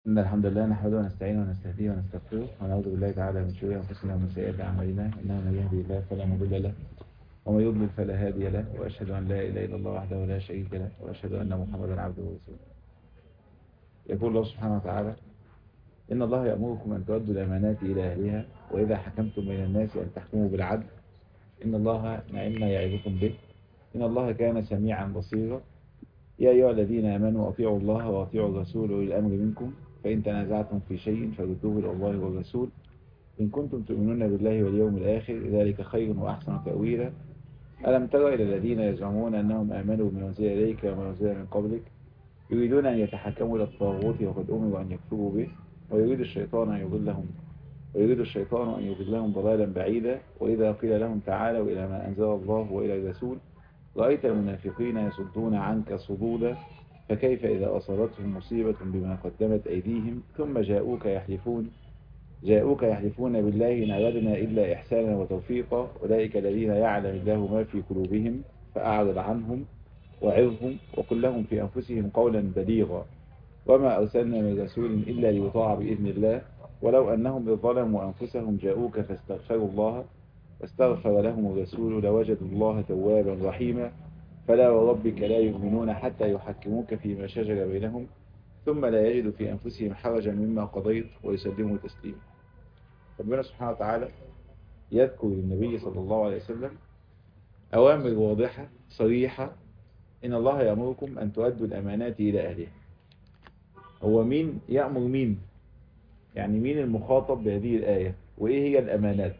إن الحمد لله نحمده ونستعينه ونستهديه ونستغفره ونعوذ بالله تعالى من شرور أنفسنا ومن سيئات أعمالنا إنه من يهدي الله فلا مضل له ومن يضلل فلا هادي له وأشهد أن لا إله إلا الله وحده لا شريك له وأشهد أن محمدا عبده ورسوله يقول الله سبحانه وتعالى إن الله يأمركم أن تؤدوا الأمانات إلى أهلها وإذا حكمتم بين الناس أن تحكموا بالعدل إن الله نعم ما يعظكم به إن الله كان سميعا بصيرا يا أيها الذين آمنوا أطيعوا الله وأطيعوا الرسول وأولي الأمر منكم فإن تنازعتم في شيء فردوه إلى الله والرسول إن كنتم تؤمنون بالله واليوم الآخر ذلك خير وأحسن تأويلا ألم تر إلى الذين يزعمون أنهم آمنوا بما أنزل إليك وما أنزل من قبلك يريدون أن يتحكموا إلى الطاغوت وقد أمروا أن يكفروا به ويريد الشيطان أن يضلهم ويريد الشيطان أن يضلهم ضلالا بعيدا وإذا قيل لهم تعالوا إلى ما أنزل الله وإلى الرسول رأيت المنافقين يصدون عنك صدودا فكيف إذا أصابتهم مصيبة بما قدمت أيديهم ثم جاءوك يحلفون جاءوك يحلفون بالله إن أردنا إلا إحسانا وتوفيقا أولئك الذين يعلم الله ما في قلوبهم فأعرض عنهم وعظهم وقل لهم في أنفسهم قولا بليغا وما أرسلنا من رسول إلا ليطاع بإذن الله ولو أنهم إذ ظلموا أنفسهم جاءوك فاستغفروا الله واستغفر لهم الرسول لوجدوا الله توابا رحيما فلا وربك لا يؤمنون حتى يحكموك فيما شجر بينهم ثم لا يجدوا في أنفسهم حرجا مما قضيت ويسلموا تسليما ربنا سبحانه وتعالى يذكر للنبي صلى الله عليه وسلم أوامر واضحة صريحة إن الله يأمركم أن تؤدوا الأمانات إلى أهلها هو مين يأمر مين يعني مين المخاطب بهذه الآية وإيه هي الأمانات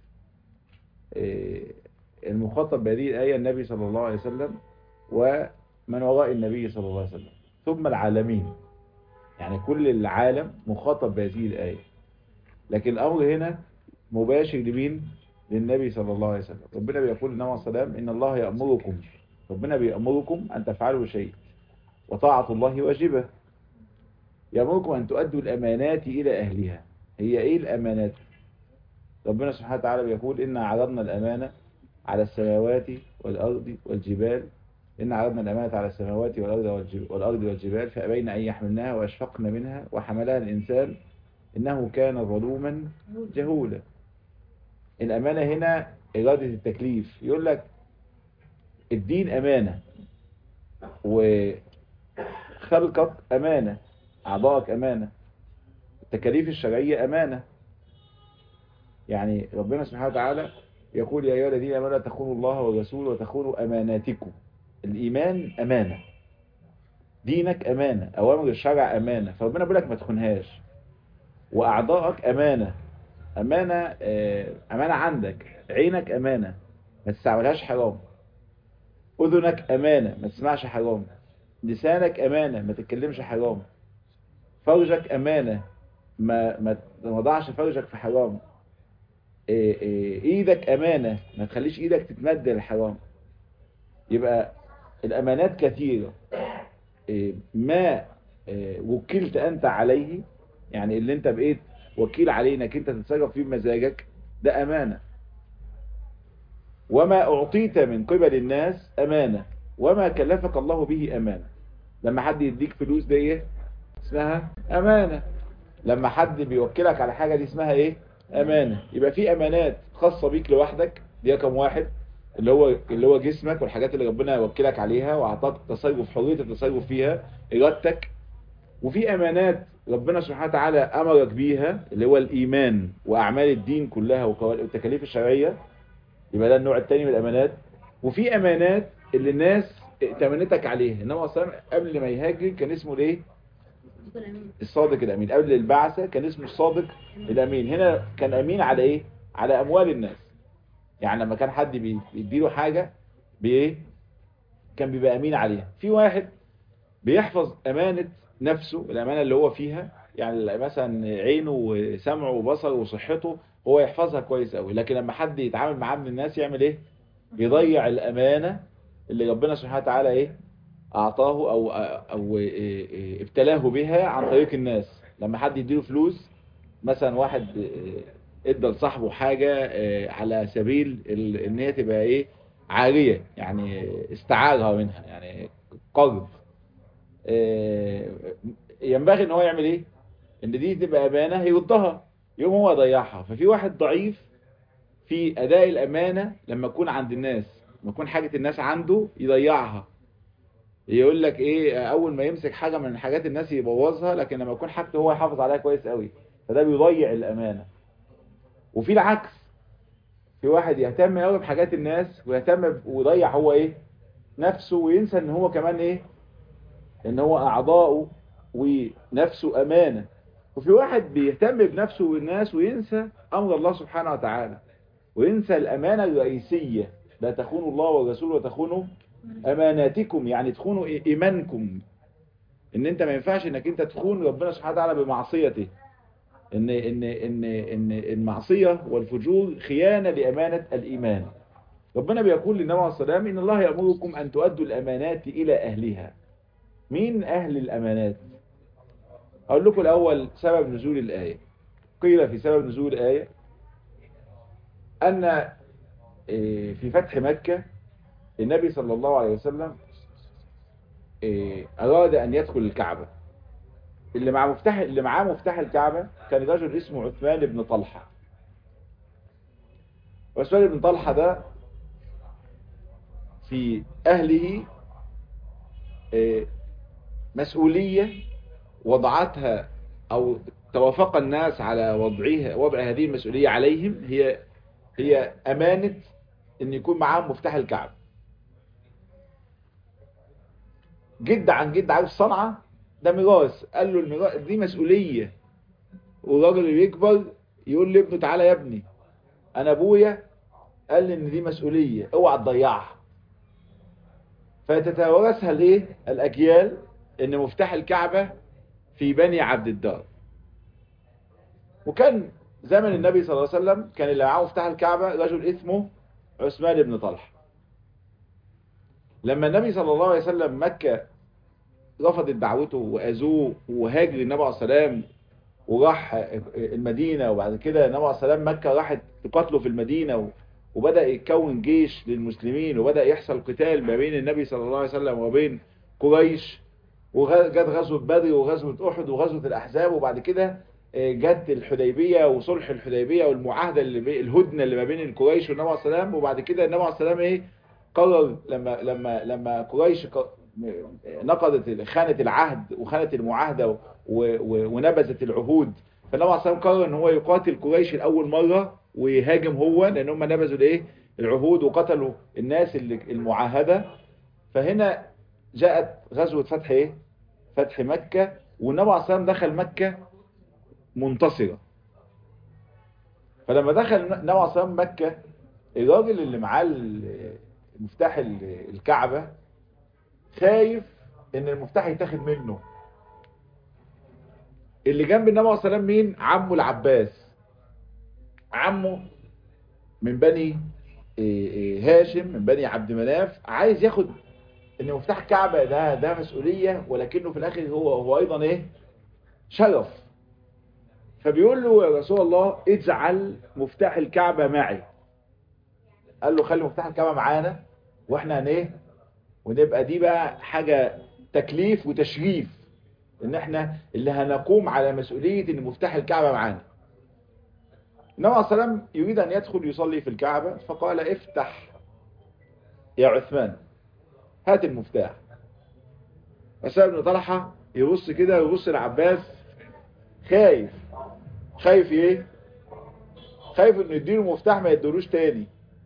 المخاطب بهذه الآية النبي صلى الله عليه وسلم ومن وراء النبي صلى الله عليه وسلم ثم العالمين يعني كل العالم مخاطب بهذه الآية لكن الأمر هنا مباشر لمين للنبي صلى الله عليه وسلم ربنا بيقول لنا السلام إن الله يأمركم ربنا بيأمركم أن تفعلوا شيء وطاعة الله واجبة يأمركم أن تؤدوا الأمانات إلى أهلها هي إيه الأمانات ربنا سبحانه وتعالى بيقول إنا عرضنا الأمانة على السماوات والأرض والجبال إن عرضنا الأمانة على السماوات والأرض والأرض والجبال فأبين أن يحملناها وأشفقن منها وحملها الإنسان إنه كان ظلوما جهولا الأمانة هنا إرادة التكليف يقول لك الدين أمانة وخلقك أمانة أعضائك أمانة التكاليف الشرعية أمانة يعني ربنا سبحانه وتعالى يقول يا أيها الذين آمنوا لا تخونوا الله والرسول وتخونوا أماناتكم الإيمان أمانة دينك أمانة أوامر الشرع أمانة فربنا بيقول لك ما تخونهاش وأعضائك أمانة أمانة أمانة عندك عينك أمانة ما تستعملهاش حرام أذنك أمانة ما تسمعش حرام لسانك أمانة ما تتكلمش حرام فرجك أمانة ما ما تضعش فرجك في حرام ايدك امانة ما تخليش ايدك تتمد للحرام يبقى الامانات كثيرة ما وكلت انت عليه يعني اللي انت بقيت وكيل عليه انك انت تتصرف فيه بمزاجك ده امانة وما اعطيت من قبل الناس امانة وما كلفك الله به امانة لما حد يديك فلوس دي ايه اسمها امانة لما حد بيوكلك على حاجة دي اسمها ايه امانة يبقى في امانات خاصة بيك لوحدك دي رقم واحد اللي هو اللي هو جسمك والحاجات اللي ربنا يوكلك عليها واعطاك تصرف حرية التصرف فيها ارادتك وفي امانات ربنا سبحانه وتعالى امرك بيها اللي هو الايمان واعمال الدين كلها والتكاليف الشرعية يبقى ده النوع الثاني من الامانات وفي امانات اللي الناس ائتمنتك عليها انما اصلا قبل ما يهاجر كان اسمه ايه الصادق الامين قبل البعثة كان اسمه الصادق الامين هنا كان امين على ايه على اموال الناس يعني لما كان حد بيديله حاجة بايه كان بيبقى امين عليها في واحد بيحفظ امانة نفسه الامانة اللي هو فيها يعني مثلا عينه وسمعه وبصره وصحته هو يحفظها كويس قوي لكن لما حد يتعامل معاه من الناس يعمل ايه يضيع الامانة اللي ربنا سبحانه وتعالى ايه اعطاه او او ابتلاه بها عن طريق الناس لما حد يديله فلوس مثلا واحد ادى لصاحبه حاجة على سبيل ان هي تبقى ايه عارية يعني استعارها منها يعني قرض ينبغي ان هو يعمل ايه ان دي تبقى امانة هيردها يوم هو ضيعها ففي واحد ضعيف في اداء الامانة لما يكون عند الناس لما يكون حاجة الناس عنده يضيعها يقول لك ايه اول ما يمسك حاجة من حاجات الناس يبوظها لكن لما يكون حاجته هو يحافظ عليها كويس قوي فده بيضيع الامانة وفي العكس في واحد يهتم قوي بحاجات الناس ويهتم ويضيع هو ايه نفسه وينسى ان هو كمان ايه ان هو اعضاؤه ونفسه امانة وفي واحد بيهتم بنفسه والناس وينسى امر الله سبحانه وتعالى وينسى الامانة الرئيسية لا تخونوا الله والرسول وتخونوا اماناتكم يعني تخونوا ايمانكم ان انت ما ينفعش انك انت تخون ربنا سبحانه وتعالى بمعصيته ان ان ان ان المعصيه والفجور خيانه لامانه الايمان ربنا بيقول للنبي عليه الصلاه والسلام ان الله يامركم ان تؤدوا الامانات الى اهلها مين اهل الامانات اقول لكم الاول سبب نزول الايه قيل في سبب نزول الايه ان في فتح مكه النبي صلى الله عليه وسلم اراد ان يدخل الكعبه اللي معاه مفتاح اللي معاه مفتاح الكعبة كان رجل اسمه عثمان بن طلحة عثمان بن طلحة ده في أهله مسؤولية وضعتها أو توافق الناس على وضعها وضع هذه المسؤولية عليهم هي هي أمانة أن يكون معاهم مفتاح الكعبة جد عن جد عارف صنعة ده ميراث قال له الميراث دي مسؤولية والراجل اللي بيكبر يقول لابنه تعالى يا ابني انا ابويا قال لي ان دي مسؤولية اوعى تضيعها فتتوارثها الايه الاجيال ان مفتاح الكعبة في بني عبد الدار وكان زمن النبي صلى الله عليه وسلم كان اللي معاه مفتاح الكعبة رجل اسمه عثمان بن طلحه لما النبي صلى الله عليه وسلم مكة رفضت دعوته وأذوه وهاجر النبي عليه السلام وراح المدينة وبعد كده النبي عليه السلام مكة راحت تقاتله في المدينة وبدأ يتكون جيش للمسلمين وبدأ يحصل قتال ما بين النبي صلى الله عليه وسلم وبين قريش وجت غزوة بدر وغزوة أحد وغزوة الأحزاب وبعد كده جت الحديبية وصلح الحديبية والمعاهدة اللي بي الهدنة اللي ما بين القريش والنبي عليه السلام وبعد كده النبي عليه السلام ايه قرر لما لما لما قريش نقضت خانت العهد وخانت المعاهدة ونبذت العهود فالنبي عليه السلام قرر ان هو يقاتل قريش الاول مرة ويهاجم هو لان هم نبذوا الايه العهود وقتلوا الناس اللي المعاهدة فهنا جاءت غزوة فتح ايه فتح مكة والنبي عليه السلام دخل مكة منتصرة فلما دخل النبي عليه السلام مكة الراجل اللي معاه مفتاح الكعبة خايف ان المفتاح يتاخد منه اللي جنب النبي عليه السلام مين عمه العباس عمه من بني هاشم من بني عبد مناف عايز ياخد ان مفتاح الكعبة ده ده مسؤولية ولكنه في الاخر هو هو ايضا ايه شرف فبيقول له يا رسول الله اجعل مفتاح الكعبة معي قال له خلي مفتاح الكعبة معانا واحنا هن ايه ونبقى دي بقى حاجة تكليف وتشريف ان احنا اللي هنقوم على مسؤولية ان مفتاح الكعبة معانا النبي عليه السلام يريد ان يدخل يصلي في الكعبة فقال افتح يا عثمان هات المفتاح عثمان بن طلحة يبص كده ويبص العباس خايف خايف ايه خايف انه يديله مفتاح ما يدلوش تاني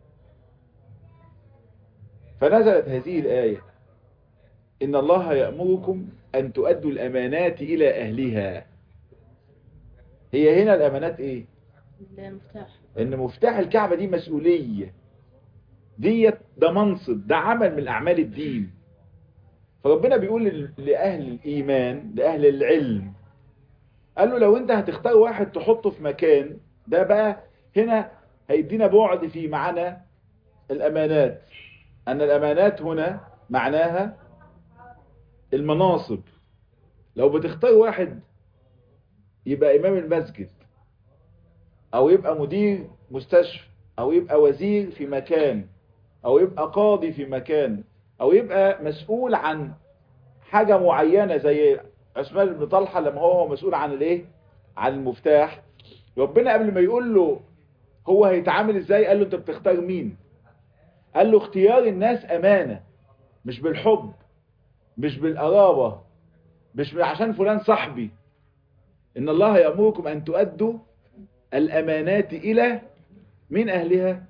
فنزلت هذه الآية إن الله يأمركم أن تؤدوا الأمانات إلى أهلها هي هنا الأمانات إيه المفتاح إن مفتاح الكعبة دي مسؤولية ديت ده منصب ده عمل من أعمال الدين فربنا بيقول لأهل الإيمان لأهل العلم قال له لو أنت هتختار واحد تحطه في مكان ده بقى هنا هيدينا بعد في معنى الأمانات أن الأمانات هنا معناها المناصب لو بتختار واحد يبقى إمام المسجد أو يبقى مدير مستشفى أو يبقى وزير في مكان أو يبقى قاضي في مكان أو يبقى مسؤول عن حاجة معينة زي عثمان بن طلحة لما هو مسؤول عن الايه عن المفتاح ربنا قبل ما يقول له هو هيتعامل ازاي قال له انت بتختار مين قال له اختيار الناس امانة مش بالحب مش بالقرابة مش عشان فلان صاحبي ان الله يأمركم ان تؤدوا الامانات الى من اهلها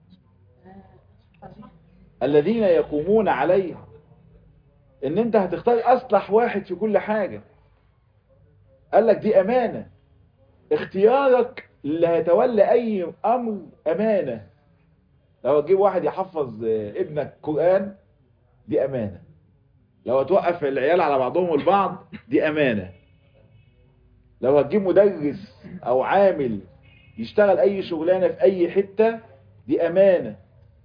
الذين يقومون عليها ان انت هتختار اصلح واحد في كل حاجة قال لك دي امانة اختيارك اللي هيتولى اي امر امانة لو هتجيب واحد يحفظ ابنك قرآن دي امانة لو هتوقف العيال على بعضهم البعض دي امانة لو هتجيب مدرس او عامل يشتغل اي شغلانة في اي حتة دي امانة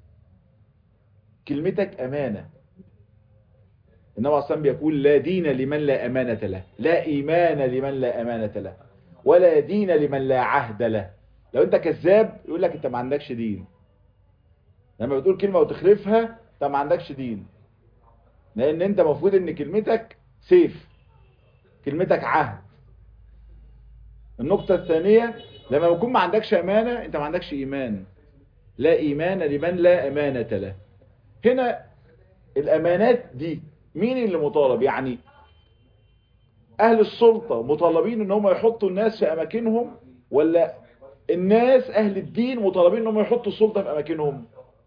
كلمتك امانة النبي اصلا بيقول لا دين لمن لا امانة له لا ايمان لمن لا امانة له ولا دين لمن لا عهد له لو انت كذاب يقول لك انت ما عندكش دين لما بتقول كلمة وتخلفها انت ما عندكش دين لان انت مفروض ان كلمتك سيف كلمتك عهد النقطة الثانية لما يكون ما عندكش امانة انت ما عندكش ايمان لا ايمان لمن لا امانة له هنا الامانات دي مين اللي مطالب يعني اهل السلطة مطالبين ان هم يحطوا الناس في اماكنهم ولا الناس اهل الدين مطالبين ان هم يحطوا السلطة في اماكنهم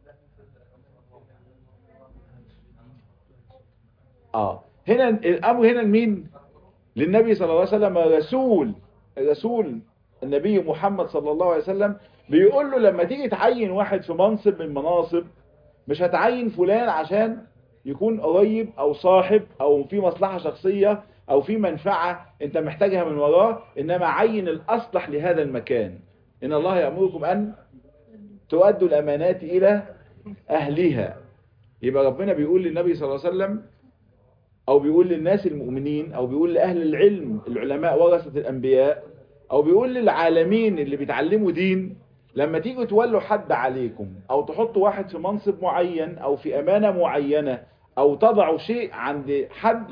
اه هنا الامر هنا لمين للنبي صلى الله عليه وسلم رسول رسول النبي محمد صلى الله عليه وسلم بيقول له لما تيجي تعين واحد في منصب من المناصب مش هتعين فلان عشان يكون قريب او صاحب او في مصلحة شخصية او في منفعة انت محتاجها من وراه انما عين الاصلح لهذا المكان ان الله يأمركم ان تؤدوا الامانات الى اهلها يبقى ربنا بيقول للنبي صلى الله عليه وسلم او بيقول للناس المؤمنين او بيقول لاهل العلم العلماء ورثة الانبياء او بيقول للعالمين اللي بيتعلموا دين لما تيجوا تولوا حد عليكم او تحطوا واحد في منصب معين او في امانة معينة او تضعوا شيء عند حد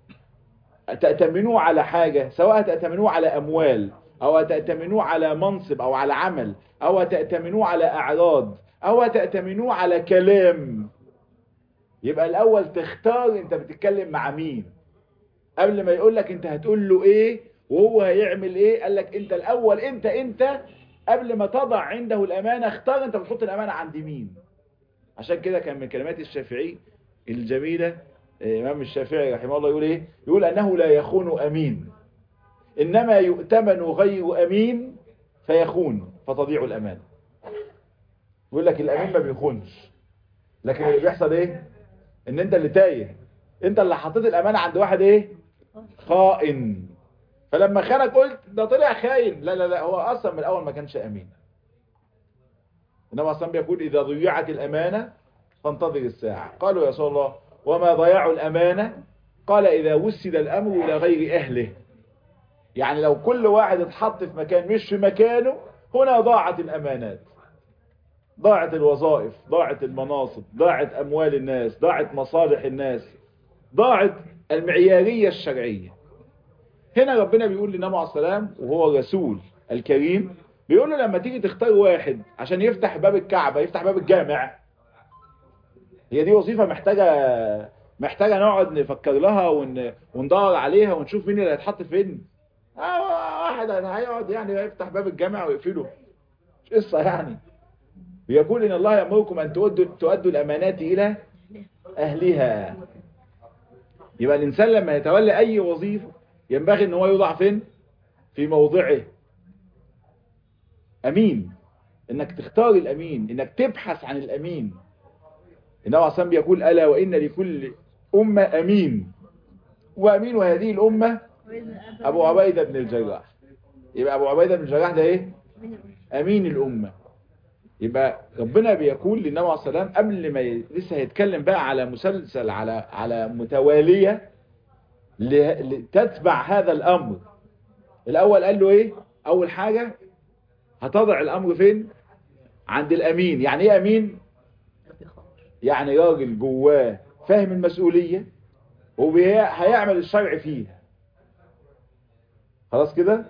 تأتمنوه على حاجة سواء تأتمنوه على اموال او تأتمنوه على منصب او على عمل او تأتمنوه على اعراض او تأتمنوه على كلام يبقى الاول تختار انت بتتكلم مع مين قبل ما يقول لك انت هتقول له ايه وهو هيعمل ايه قال لك انت الاول انت انت قبل ما تضع عنده الامانة اختار انت بتحط الامانة عند مين عشان كده كان من كلمات الشافعي الجميلة امام الشافعي رحمه الله يقول ايه يقول انه لا يخون امين انما يؤتمن غير امين فيخون فتضيع الامانة يقول لك الامين ما بيخونش لكن اللي بيحصل ايه ان انت اللي تايه انت اللي حطيت الامانة عند واحد ايه خائن فلما خانك قلت ده طلع خاين لا لا لا هو اصلا من الاول ما كانش امين انما اصلا بيقول اذا ضيعت الامانة فانتظر الساعة قالوا يا رسول الله وما ضيعوا الامانة قال اذا وسد الامر الى غير اهله يعني لو كل واحد اتحط في مكان مش في مكانه هنا ضاعت الامانات ضاعت الوظائف ضاعت المناصب ضاعت اموال الناس ضاعت مصالح الناس ضاعت المعيارية الشرعية هنا ربنا بيقول للنبي عليه السلام وهو الرسول الكريم بيقول له لما تيجي تختار واحد عشان يفتح باب الكعبة يفتح باب الجامع هي دي وظيفة محتاجة محتاجة نقعد نفكر لها ون... وندور عليها ونشوف مين اللي هيتحط فين آه واحد هيقعد يعني يفتح باب الجامع ويقفله مش قصة يعني بيقول ان الله يأمركم ان تؤدوا, تؤدوا الامانات الى اهلها يبقى الانسان لما يتولى اي وظيفة ينبغي ان هو يوضع فين في موضعه امين انك تختار الامين انك تبحث عن الامين النبي عليه بيقول الا وان لكل امه امين وامين هذه الامه ابو عبيده بن الجراح يبقى ابو عبيده بن الجراح ده ايه امين الامه يبقى ربنا بيقول للنبي عليه السلام قبل ما ي... لسه هيتكلم بقى على مسلسل على على متواليه لتتبع هذا الامر الاول قال له ايه اول حاجة هتضع الامر فين عند الامين يعني ايه امين يعني راجل جواه فاهم المسؤولية وهيعمل الشرع فيها خلاص كده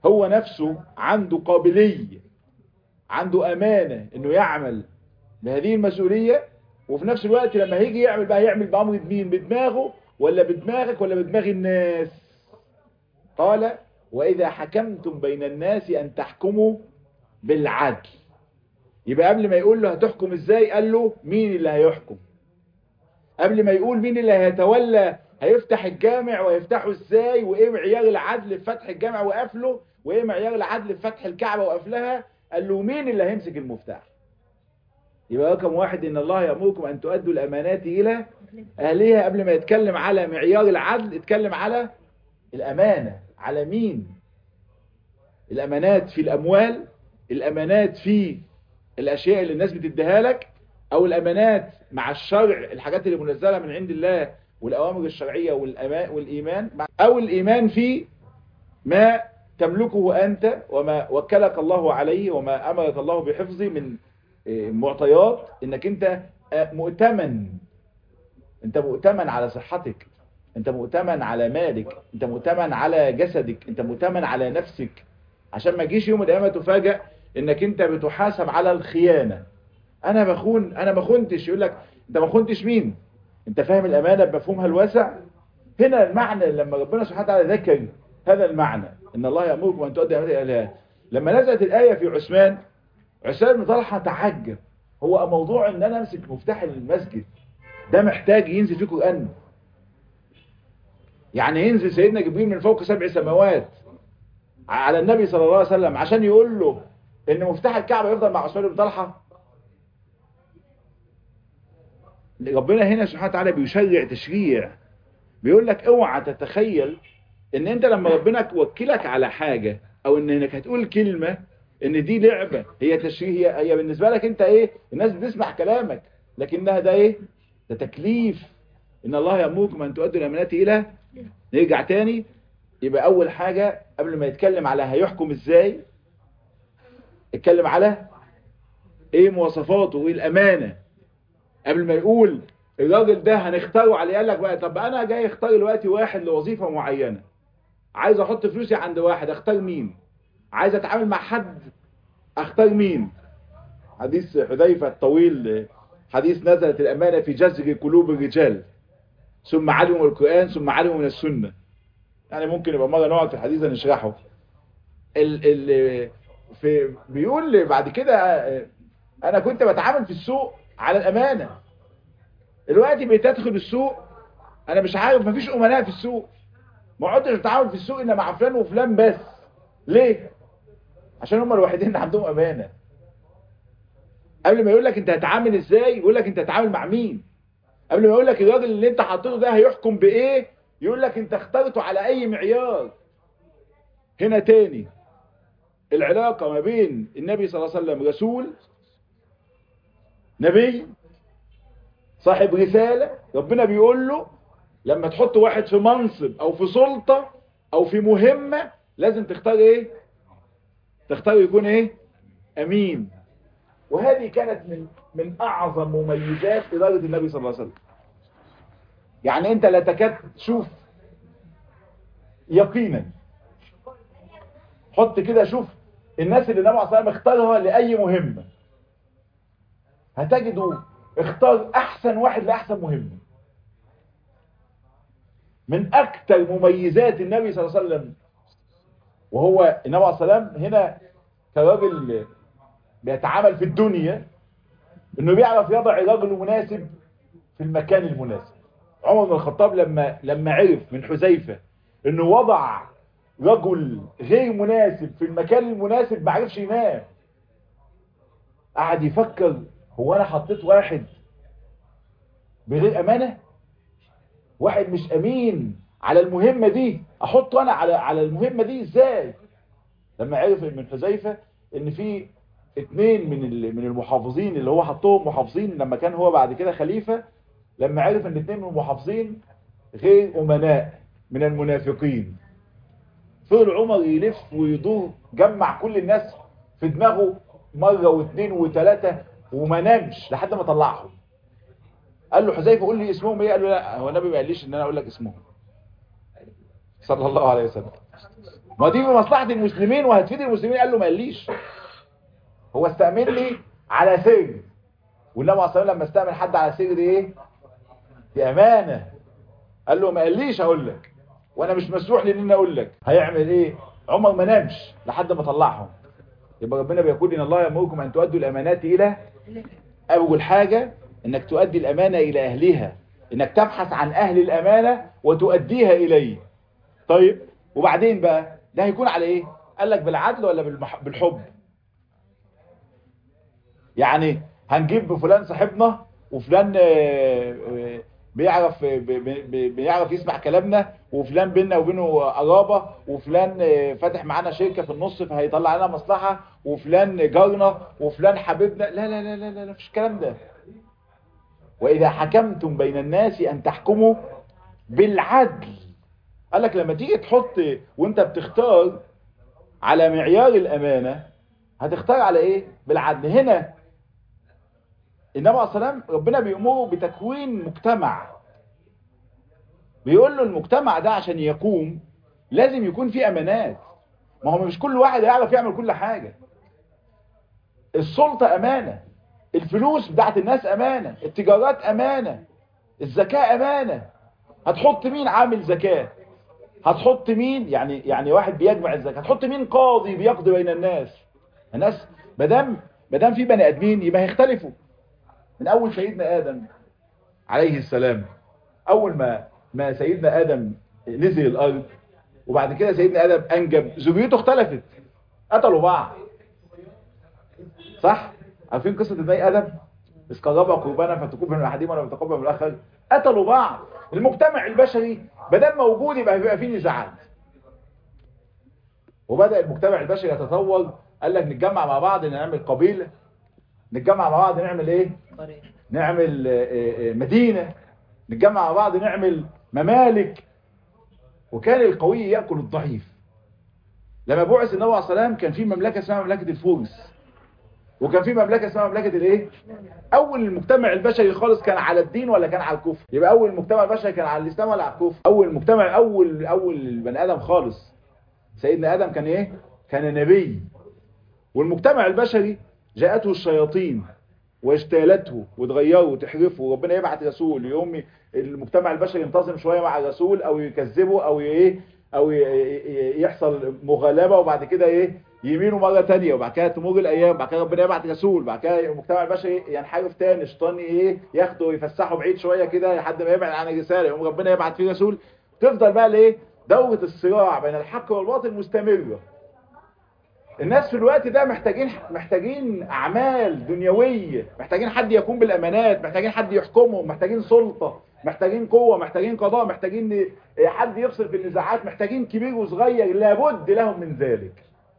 هو نفسه عنده قابلية عنده أمانة انه يعمل بهذه المسؤولية وفي نفس الوقت لما هيجي يعمل بقى يعمل بأمر مين بدماغه ولا بدماغك ولا بدماغ الناس قال وإذا حكمتم بين الناس أن تحكموا بالعدل يبقى قبل ما يقول له هتحكم ازاي قال له مين اللي هيحكم قبل ما يقول مين اللي هيتولى هيفتح الجامع ويفتحه ازاي وايه معيار العدل في فتح الجامع وقفله وايه معيار العدل في فتح الكعبة وقفلها قال له مين اللي هيمسك المفتاح يبقى رقم واحد ان الله يأمركم ان تؤدوا الامانات الى اهلها قبل ما يتكلم على معيار العدل يتكلم على الامانة على مين الامانات في الاموال الامانات في الاشياء اللي الناس بتديها لك او الامانات مع الشرع الحاجات اللي منزلة من عند الله والاوامر الشرعية والايمان او الايمان في ما تملكه انت وما وكلك الله عليه وما امرك الله بحفظه من معطيات انك انت مؤتمن انت مؤتمن على صحتك انت مؤتمن على مالك انت مؤتمن على جسدك انت مؤتمن على نفسك عشان ما تجيش يوم القيامه تفاجئ انك انت بتحاسب على الخيانة انا بخون انا ما خنتش يقول لك انت ما خنتش مين انت فاهم الامانة بمفهومها الواسع هنا المعنى لما ربنا سبحانه وتعالى ذكر هذا المعنى ان الله يأمركم ان تؤدي امانة الالهات لما نزلت الايه في عثمان عثمان بن طلحه تعجب هو موضوع ان انا امسك مفتاح المسجد ده محتاج ينزل فيه قران يعني ينزل سيدنا جبريل من فوق سبع سماوات على النبي صلى الله عليه وسلم عشان يقول له ان مفتاح الكعبة يفضل مع عثمان بن طلحه ربنا هنا سبحانه وتعالى بيشرع تشريع بيقول لك اوعى تتخيل ان انت لما ربنا وكلك على حاجة او انك هتقول كلمة ان دي لعبة هي تشريع هي, هي بالنسبة لك انت ايه الناس بتسمع كلامك لكنها ده ايه ده تكليف ان الله يأمركم ان تؤدوا الامانات الى نرجع تاني يبقى اول حاجة قبل ما يتكلم على هيحكم ازاي اتكلم على ايه مواصفاته وايه الامانة قبل ما يقول الراجل ده هنختاره عليه قال لك بقى طب انا جاي اختار دلوقتي واحد لوظيفة معينة عايز احط فلوسي عند واحد اختار مين عايز اتعامل مع حد اختار مين حديث حذيفة الطويل حديث نزلت الامانة في جزر قلوب الرجال ثم علموا القرآن ثم علموا من السنة يعني ممكن يبقى مرة نقعد في الحديث ده نشرحه ال ال في بيقول بعد كده انا كنت بتعامل في السوق على الامانة دلوقتي بقيت ادخل السوق انا مش عارف مفيش امناء في السوق ما عدتش بتعامل في السوق الا مع فلان وفلان بس ليه عشان هم الوحيدين اللي عندهم امانة قبل ما يقول لك انت هتعامل ازاي يقول لك انت هتعامل مع مين قبل ما يقول لك الراجل اللي انت حاطينه ده هيحكم بايه يقول لك انت اخترته على اي معيار هنا تاني العلاقة ما بين النبي صلى الله عليه وسلم رسول نبي صاحب رسالة ربنا بيقول له لما تحط واحد في منصب او في سلطة او في مهمة لازم تختار ايه تختار يكون ايه امين وهذه كانت من من اعظم مميزات ادارة النبي صلى الله عليه وسلم يعني انت لا تكاد تشوف يقينا حط كده شوف الناس اللي النبي صلى الله عليه وسلم اختارها لاي مهمة هتجدوا اختار احسن واحد لاحسن مهمة من اكتر مميزات النبي صلى الله عليه وسلم وهو النبي عليه الصلاه والسلام هنا كراجل بيتعامل في الدنيا انه بيعرف يضع الراجل المناسب في المكان المناسب عمر بن الخطاب لما لما عرف من حذيفه انه وضع رجل غير مناسب في المكان المناسب ما عرفش ينام قعد يفكر هو انا حطيت واحد بغير امانه واحد مش امين على المهمة دي احطه انا على على المهمة دي ازاي لما عرف من حذيفة ان في اتنين من من المحافظين اللي هو حطهم محافظين لما كان هو بعد كده خليفة لما عرف ان اتنين من المحافظين غير امناء من المنافقين فضل عمر يلف ويدور جمع كل الناس في دماغه مرة واثنين وثلاثة وما نامش لحد ما طلعهم قال له حذيفه قول لي اسمهم ايه قال له لا هو النبي ما قاليش ان انا اقول لك اسمهم صلى الله عليه وسلم ما دي بمصلحة المسلمين وهتفيد المسلمين قال له ما قاليش هو استأمني على سر والنبي عليه الصلاة لما استأمن حد على سر دي ايه دي امانة قال له ما قاليش اقول لك وانا مش مسموح لي ان انا اقول لك هيعمل ايه عمر ما نامش لحد ما طلعهم يبقى ربنا بيقول ان الله يامركم ان تؤدوا الامانات الى اول حاجة انك تؤدي الامانة الى اهلها انك تبحث عن اهل الامانة وتؤديها اليه طيب وبعدين بقى ده هيكون على ايه قال لك بالعدل ولا بالمح... بالحب يعني هنجيب فلان صاحبنا وفلان بيعرف بيعرف يسمع كلامنا وفلان بيننا وبينه قرابة وفلان فاتح معانا شركة في النص فهيطلع لنا مصلحة وفلان جارنا وفلان حبيبنا لا لا لا لا لا مفيش الكلام ده وإذا حكمتم بين الناس أن تحكموا بالعدل قال لك لما تيجي تحط وانت بتختار على معيار الأمانة هتختار على ايه بالعدل هنا النبي عليه السلام ربنا بيأمره بتكوين مجتمع بيقول له المجتمع ده عشان يقوم لازم يكون فيه أمانات ما هو مش كل واحد يعرف يعمل كل حاجة السلطة أمانة الفلوس بتاعت الناس أمانة التجارات أمانة الزكاة أمانة هتحط مين عامل زكاة هتحط مين يعني يعني واحد بيجمع الزكاة هتحط مين قاضي بيقضي بين الناس الناس مدام مدام في بني ادمين يبقى هيختلفوا من اول سيدنا ادم عليه السلام اول ما ما سيدنا ادم نزل الارض وبعد كده سيدنا ادم انجب ذريته اختلفت قتلوا بعض صح عارفين قصه ازاي ادم اسقرب قربانا فتكون من احدهم ولا تقبل من الاخر قتلوا بعض المجتمع البشري بدل موجود يبقى بيبقى فيه نزاعات وبدأ المجتمع البشري يتطور قال لك نتجمع مع بعض نعمل قبيلة نتجمع مع بعض نعمل ايه نعمل مدينة نتجمع مع بعض نعمل ممالك وكان القوي يأكل الضعيف لما بعث النبي عليه السلام كان في مملكة اسمها مملكة الفرس وكان في مملكة اسمها مملكة الايه اول المجتمع البشري خالص كان على الدين ولا كان على الكفر يبقى اول المجتمع البشري كان على الاسلام ولا على الكفر اول مجتمع اول اول بني ادم خالص سيدنا ادم كان ايه كان نبي والمجتمع البشري جاءته الشياطين واجتالته وتغيروا وتحرفه وربنا يبعت رسول يوم المجتمع البشري ينتظم شوية مع الرسول او يكذبه او ايه او يحصل مغالبة وبعد كده ايه يمينوا مرة تانية وبعد كده تمر الايام بعد كده ربنا يبعت رسول بعد كده المجتمع البشري ينحرف تاني الشيطان ايه ياخده ويفسحه بعيد شوية كده لحد ما يبعد عن الرسالة يوم ربنا يبعت فيه رسول تفضل بقى الايه دورة الصراع بين الحق والباطل مستمرة الناس في الوقت ده محتاجين محتاجين اعمال دنيويه محتاجين حد يقوم بالامانات محتاجين حد يحكمهم محتاجين سلطه محتاجين قوه محتاجين قضاء محتاجين حد يفصل في النزاعات محتاجين كبير وصغير لابد لهم من ذلك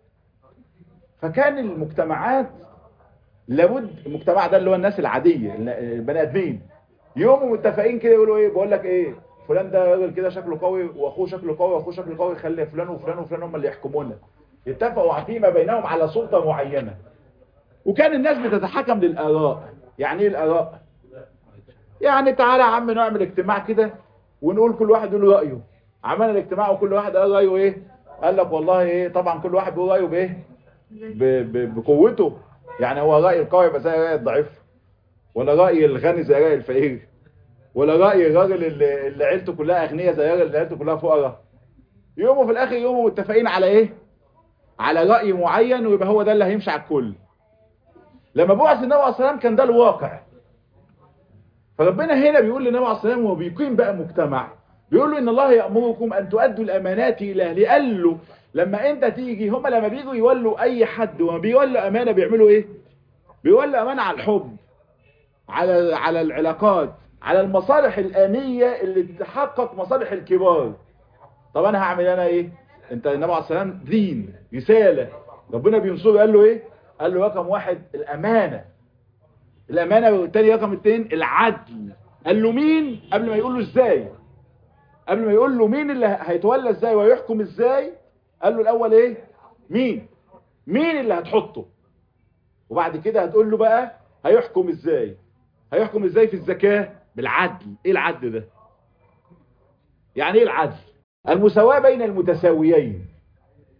فكان المجتمعات لابد المجتمع ده اللي هو الناس العاديه البني ادمين يقوموا متفقين كده يقولوا ايه بقول لك ايه فلان ده راجل كده شكله قوي واخوه شكله قوي واخوه شكله قوي خلي فلان وفلان وفلان هم اللي يحكمونا اتفقوا فيما بينهم على سلطة معينة وكان الناس بتتحكم للآراء يعني ايه الآراء يعني تعالى يا عم نعمل اجتماع كده ونقول كل واحد يقول رأيه عملنا الاجتماع وكل واحد قال رأيه ايه قال لك والله ايه طبعا كل واحد بيقول رأيه بايه بقوته يعني هو رأي القوي يبقى زي رأي الضعيف ولا رأي الغني زي رأي الفقير ولا رأي الراجل اللي, اللي عيلته كلها أغنياء زي الراجل اللي عيلته كلها فقراء يوموا في الآخر يوموا متفقين على ايه على رأي معين ويبقى هو ده اللي هيمشي على الكل لما بعث النبي عليه السلام كان ده الواقع فربنا هنا بيقول للنبي عليه السلام وهو بيقيم بقى مجتمع بيقول له ان الله يأمركم ان تؤدوا الامانات الى اهله قال له لما انت تيجي هم لما بيجوا يولوا اي حد وما بيولوا امانه بيعملوا ايه بيولوا امانه على الحب على على العلاقات على المصالح الانيه اللي تحقق مصالح الكبار طب انا هعمل انا ايه انت النبي عليه السلام دين رسالة ربنا بينصره قال له ايه قال له رقم واحد الامانة الامانة والتاني رقم اتنين العدل قال له مين قبل ما يقول له ازاي قبل ما يقول له مين اللي هيتولى ازاي ويحكم ازاي قال له الاول ايه مين مين اللي هتحطه وبعد كده هتقول له بقى هيحكم ازاي هيحكم ازاي في الزكاة بالعدل ايه العدل ده يعني ايه العدل المساواة بين المتساويين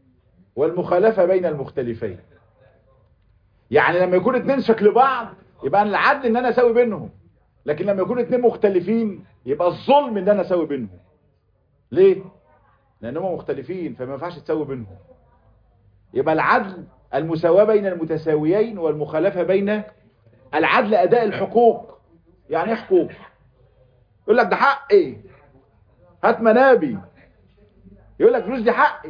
والمخالفة بين المختلفين يعني لما يكون اتنين شكل بعض يبقى أنا العدل ان انا اساوي بينهم لكن لما يكون اتنين مختلفين يبقى الظلم ان انا اساوي بينهم ليه لانهم مختلفين فما ينفعش تساوي بينهم يبقى العدل المساواة بين المتساويين والمخالفة بين العدل اداء الحقوق يعني ايه حقوق يقول لك ده حقي هات منابي يقول لك فلوس دي حقي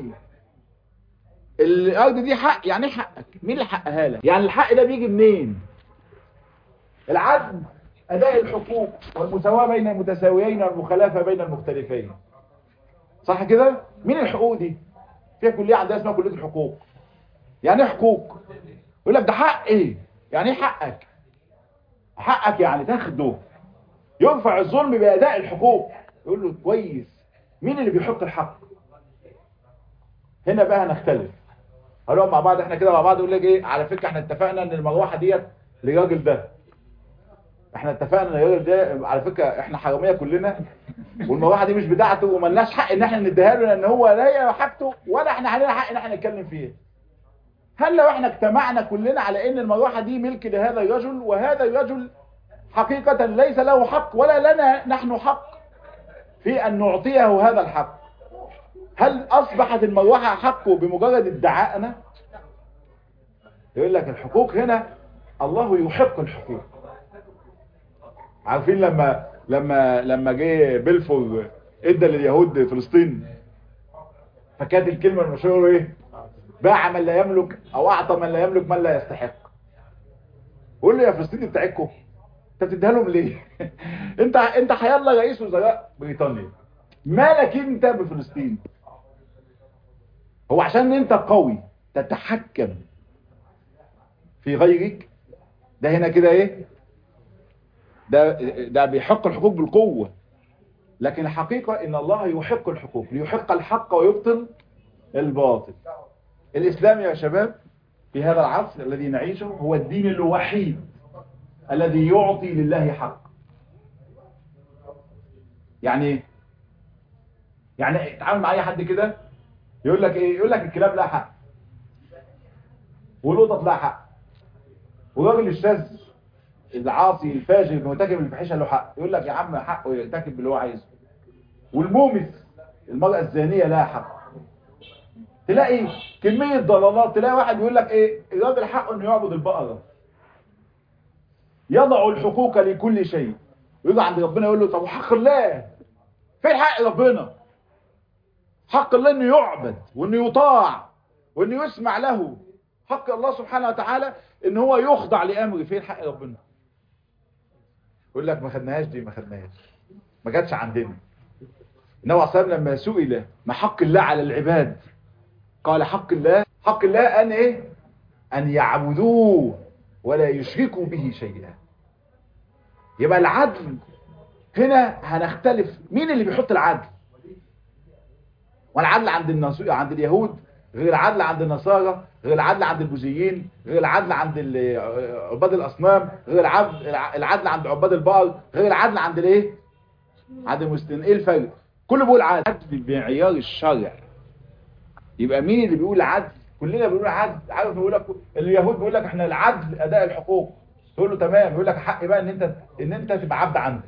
الارض دي حق يعني ايه حقك مين اللي حقها لك يعني الحق ده بيجي منين العدل اداء الحقوق والمساواة بين المتساويين والمخالفة بين المختلفين صح كده مين الحقوق دي فيها كلية عندها اسمها كلية الحقوق يعني ايه حقوق يقول لك ده حقي يعني ايه حقك حقك يعني تاخده يرفع الظلم بأداء الحقوق يقول له كويس مين اللي بيحط الحق هنا بقى هنختلف هنقعد مع بعض احنا كده مع بعض يقول لك ايه على فكره احنا اتفقنا ان المروحه ديت للراجل ده احنا اتفقنا ان الراجل ده على فكره احنا حراميه كلنا والمروحه دي مش بتاعته وملناش حق ان احنا نديها له لان هو لا هي حاجته ولا احنا علينا حق ان احنا نتكلم فيها هل لو احنا اجتمعنا كلنا على ان المروحه دي ملك لهذا الرجل وهذا الرجل حقيقة ليس له حق ولا لنا نحن حق في ان نعطيه هذا الحق هل اصبحت المروحه حقه بمجرد ادعائنا يقول لك الحقوق هنا الله يحق الحقوق عارفين لما لما لما جه بلفور ادى لليهود فلسطين فكانت الكلمه المشهوره ايه باع من لا يملك او اعطى من لا يملك من لا يستحق قول له يا فلسطين دي بتاعتكم انت بتديها لهم ليه انت انت حيالله رئيس وزراء بريطانيا مالك انت بفلسطين هو عشان انت قوي تتحكم في غيرك ده هنا كده ايه ده ده بيحق الحقوق بالقوة لكن الحقيقة ان الله يحق الحقوق ليحق الحق ويبطل الباطل الاسلام يا شباب في هذا العصر الذي نعيشه هو الدين الوحيد الذي يعطي لله حق يعني ايه يعني تعامل مع اي حد كده يقول لك ايه يقول لك الكلاب لها حق والقطط لها حق والراجل الشاذ العاصي الفاجر المرتكب الفاحشه له حق يقول لك يا عم حقه يرتكب اللي هو عايزه والمومس المرأة الزانية لها حق تلاقي كمية ضلالات تلاقي واحد يقول لك ايه الراجل حقه انه يعبد البقرة يضع الحقوق لكل شيء ويجي عند ربنا يقول له طب وحق الله فين حق ربنا حق الله انه يعبد وانه يطاع وانه يسمع له حق الله سبحانه وتعالى ان هو يخضع لامره فين حق ربنا يقول لك ما خدناهاش دي ما خدناهاش ما جاتش عندنا النبي عليه الصلاه لما سئل ما حق الله على العباد قال حق الله حق الله ان ايه ان يعبدوه ولا يشركوا به شيئا يبقى العدل هنا هنختلف مين اللي بيحط العدل والعدل عند النص... عند اليهود غير العدل عند النصارى غير العدل عند البوذيين غير العدل عند عباد الاصنام غير العدل العدل عند عباد البقر غير العدل عند الايه عند المسلمين ايه الفرق كله بيقول عدل بعيار الشرع يبقى مين اللي بيقول عدل كلنا بنقول عدل عارف بيقول لك اليهود بيقول لك احنا العدل اداء الحقوق تقول له تمام يقول لك حق بقى ان انت ان انت تبقى عبد عندك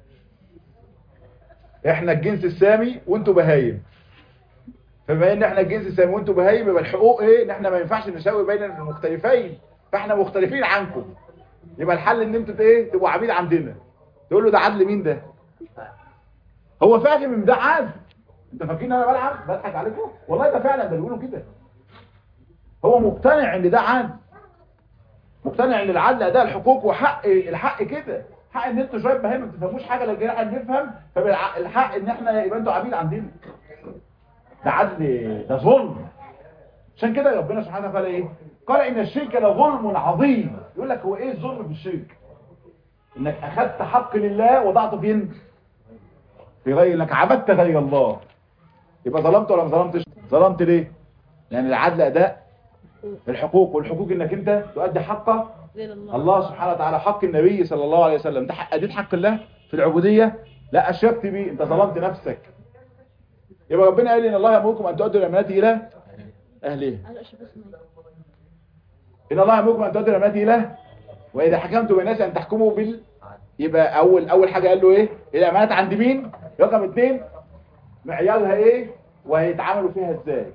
احنا الجنس السامي وانتوا بهايم فبما ان احنا الجنس السامي وانتوا بهايم يبقى الحقوق ايه ان احنا ما ينفعش نساوي بين المختلفين فاحنا مختلفين عنكم يبقى الحل ان انتوا ايه تبقوا عبيد عندنا تقول له ده عدل مين ده هو فاهم ان ده عدل انت فاكرين انا بلعب بضحك عليكم والله ده فعلا ده بيقولوا كده هو مقتنع ان ده عدل مقتنع ان العدل اداء الحقوق وحق الحق كده حق ان انتوا شويه بهايم ما بتفهموش حاجه لكن احنا بنفهم فالحق ان احنا يبقى انتوا عبيد عندنا ده عدل ده ظلم عشان كده ربنا سبحانه وتعالى ايه قال ان الشرك لظلم عظيم يقول لك هو ايه الظلم في الشرك انك اخذت حق لله وضعته فين في غير انك عبدت غير الله يبقى ظلمت ولا ما ظلمتش ظلمت ليه لان العدل اداء الحقوق والحقوق انك انت تؤدي حق الله سبحانه وتعالى حق النبي صلى الله عليه وسلم ده اديت حق الله في العبودية لا اشركت بيه انت ظلمت نفسك يبقى ربنا قال ان الله يامركم ان تؤدوا الامانات الى اهلها انا اشرب اسمه ان الله يامركم ان تؤدوا الامانات الى واذا حكمتم بين الناس ان تحكموا بال يبقى اول اول حاجه قال له ايه الامانات عند مين رقم اتنين معيارها ايه وهيتعاملوا فيها ازاي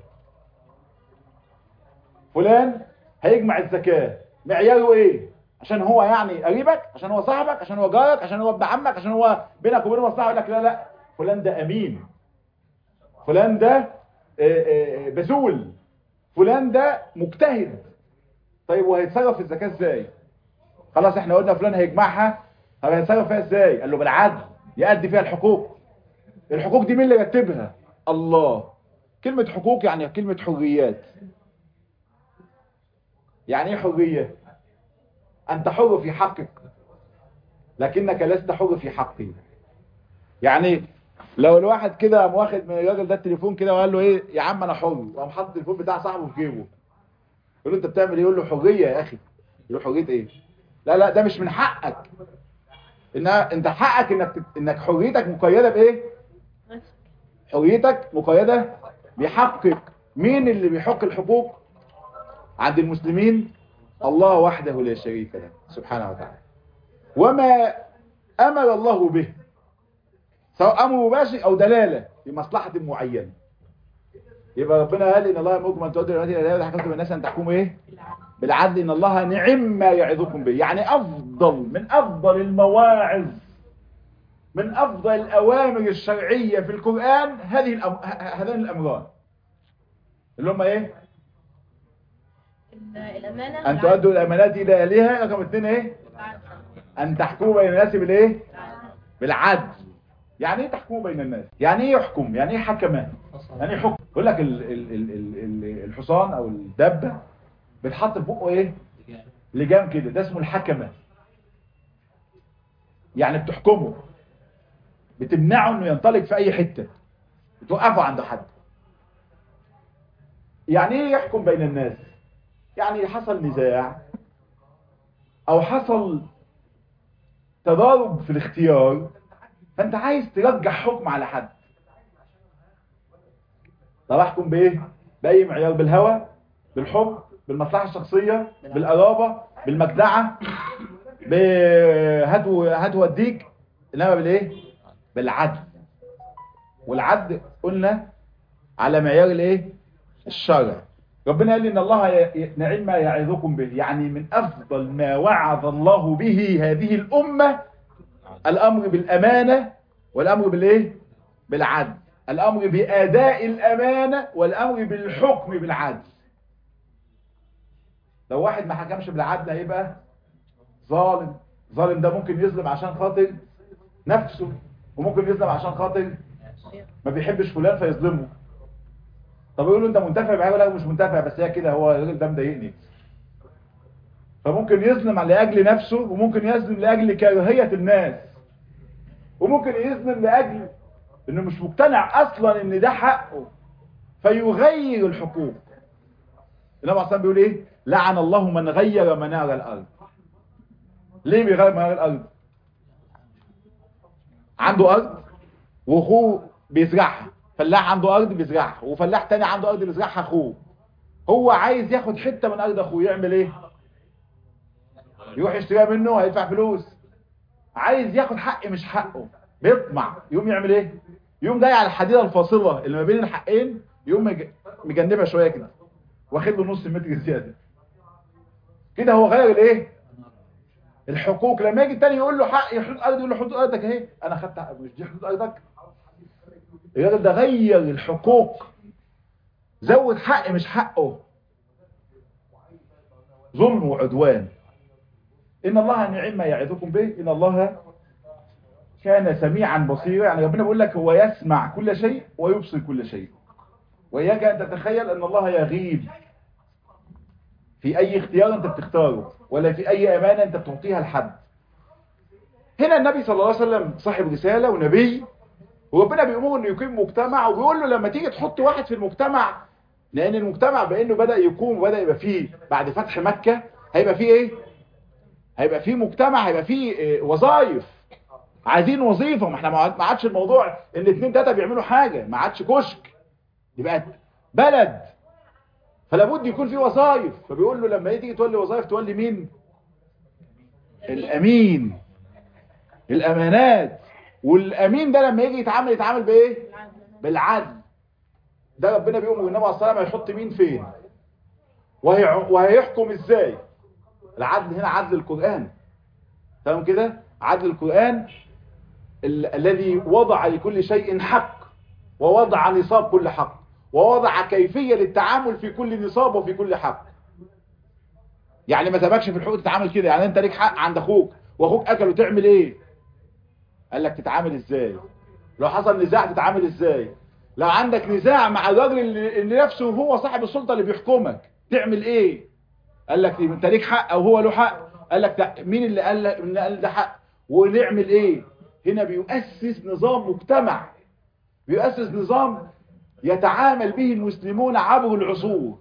فلان هيجمع الزكاه معياره ايه عشان هو يعني قريبك عشان هو صاحبك عشان هو جارك عشان هو ابن عمك عشان هو بينك وبينه مصلحه يقول لك لا لا فلان ده امين فلان ده آه، آه، بذول فلان ده مجتهد طيب وهيتصرف في الزكاه ازاي خلاص احنا قلنا فلان هيجمعها طب هيتصرف فيها ازاي قال له بالعدل يأدي فيها الحقوق الحقوق دي مين اللي رتبها الله كلمة حقوق يعني كلمة حريات يعني ايه حرية انت حر في حقك لكنك لست حر في حقي يعني لو الواحد كده قام واخد من الراجل ده التليفون كده وقال له ايه يا عم انا حر وقام حاطط التليفون بتاع صاحبه في جيبه يقول له انت بتعمل ايه يقول له حريه يا اخي يقول له حريه ايه لا لا ده مش من حقك ان انت حقك انك انك حريتك مقيده بايه حريتك مقيده بحقك مين اللي بيحق الحقوق عند المسلمين الله وحده لا شريك له سبحانه وتعالى وما امر الله به سواء امر مباشر او دلاله في مصلحه معينه يبقى ربنا قال ان الله يامركم ان تؤدوا الامانات الى اهلها وتحكموا الناس ان تحكموا ايه بالعدل ان الله نعم ما يعظكم به يعني افضل من افضل المواعظ من افضل الاوامر الشرعيه في القران هذه الأم... ه- هذان الامران اللي هم ايه ال- الامانه ان تؤدوا الامانات الى اهلها رقم اثنين ايه ان تحكموا بين الناس بالايه بالعدل يعني ايه تحكموا بين الناس يعني ايه يحكم يعني ايه حكم يعني ايه حكم يقول لك ال... ال... ال... ال... ال- الحصان او الدبه بتحط في بقه ايه لجام كده ده اسمه الحكمه يعني بتحكمه بتمنعه انه ينطلق في اي حته بتوقفه عند حد يعني ايه يحكم بين الناس يعني حصل نزاع او حصل تضارب في الاختيار فانت عايز ترجح حكم على حد طب احكم بايه باي معيار بالهوى بالحب بالمصلحه الشخصيه بالقرابه بالمجدعه بهات و- هات واديك انما بالايه بالعدل والعدل قلنا على معيار الايه الشرع ربنا قال ان الله ي- ي- نعم ما يعظكم به يعني من افضل ما وعظ الله به هذه الامه الامر بالامانه والامر بالايه بالعدل الامر باداء الامانه والامر بالحكم بالعدل لو واحد ما حكمش بالعدل هيبقى ظالم ظالم ده ممكن يظلم عشان خاطر نفسه وممكن يظلم عشان خاطر ما بيحبش فلان فيظلمه طب يقول له انت منتفع معايا ولا مش منتفع بس هي كده هو الراجل ده مضايقني فممكن يظلم لاجل نفسه وممكن يظلم لاجل كراهيه الناس وممكن يظلم لاجل انه مش مقتنع اصلا ان ده حقه فيغير الحقوق النبي اصلا بيقول ايه لعن الله من غير منار الارض ليه بيغير منار الارض عنده ارض واخوه بيزرعها فلاح عنده ارض بيزرعها وفلاح تاني عنده ارض بيزرعها اخوه هو عايز ياخد حته من ارض اخوه يعمل ايه يروح يشتريها منه هيدفع فلوس عايز ياخد حق مش حقه بيطمع يقوم يعمل ايه يقوم جاي على الحديده الفاصله اللي ما بين الحقين يقوم مج- مجنبها شويه كده واخد له نص متر زياده كده هو غير الايه الحقوق لما يجي التاني يقول له حق حدود ارضي يقول له حدود ارضك اهي انا خدت حق مش دي حدود ارضك الراجل ده غير الحقوق زود حق مش حقه ظلم وعدوان ان الله نعم ما يعظكم به ان الله كان سميعا بصيرا يعني ربنا بيقول لك هو يسمع كل شيء ويبصر كل شيء وإياك أن تتخيل أن الله يغيب في أي اختيار أنت بتختاره ولا في أي أمانة أنت بتعطيها لحد هنا النبي صلى الله عليه وسلم صاحب رسالة ونبي وربنا بيأمره أنه يقيم مجتمع وبيقول له لما تيجي تحط واحد في المجتمع لأن المجتمع بأنه بدأ يقوم وبدأ يبقى فيه بعد فتح مكة هيبقى فيه إيه؟ هيبقى فيه مجتمع هيبقى فيه إيه وظائف عايزين وظيفة ما احنا ما عادش الموضوع ان اتنين تلاتة بيعملوا حاجة ما عادش كشك دي بقت بلد فلا بد يكون في وظائف فبيقول له لما تيجي تولي وظائف تولي مين الامين الامانات والامين ده لما يجي يتعامل يتعامل بايه بالعدل ده ربنا بيقول والنبي عليه الصلاه والسلام هيحط مين فين وهي وهيحكم ازاي العدل هنا عدل القرآن تمام كده عدل القرآن ال الذي وضع لكل شيء حق ووضع نصاب كل حق ووضع كيفية للتعامل في كل نصاب وفي كل حق يعني ما سبكش في الحقوق تتعامل كده يعني انت ليك حق عند اخوك واخوك اكل وتعمل ايه قال لك تتعامل ازاي لو حصل نزاع تتعامل ازاي لو عندك نزاع مع الراجل اللي, اللي نفسه هو صاحب السلطة اللي بيحكمك تعمل ايه قال لك انت ليك حق او هو له حق قال لك مين اللي قال لك اللي قال ده حق ونعمل ايه هنا بيؤسس نظام مجتمع بيؤسس نظام يتعامل به المسلمون عبر العصور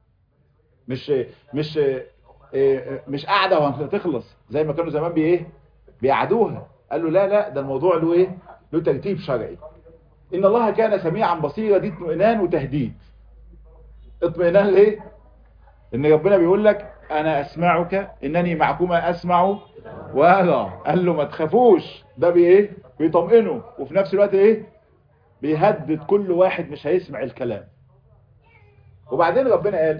مش مش مش قاعده وهتخلص زي ما كانوا زمان بايه بيقعدوها قال له لا لا ده الموضوع له ايه له ترتيب شرعي ان الله كان سميعا بصيرا دي اطمئنان وتهديد اطمئنان ليه ان ربنا بيقول لك انا اسمعك انني معكما اسمع وارى قال له ما تخافوش ده بايه بيطمئنه وفي نفس الوقت ايه بيهدد كل واحد مش هيسمع الكلام وبعدين ربنا قال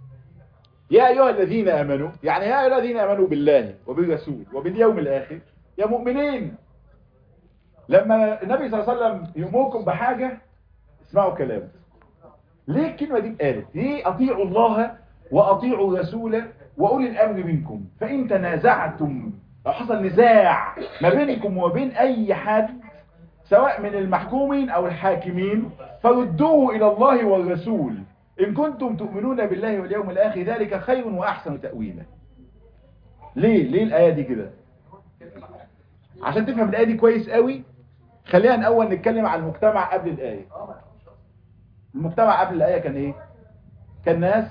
يا ايها الذين امنوا يعني يا ايها الذين امنوا بالله وبالرسول وباليوم الاخر يا مؤمنين لما النبي صلى الله عليه وسلم يأمركم بحاجة اسمعوا كلامه ليه الكلمة دي قالت ليه اطيعوا الله واطيعوا الرسول واولي الامر منكم فان تنازعتم لو حصل نزاع ما بينكم وبين اي حد سواء من المحكومين او الحاكمين فردوه الى الله والرسول ان كنتم تؤمنون بالله واليوم الاخر ذلك خير واحسن تأويلا ليه ليه الايه دي كده عشان تفهم الايه دي كويس قوي خلينا الاول نتكلم عن المجتمع قبل الايه المجتمع قبل الايه كان ايه كان ناس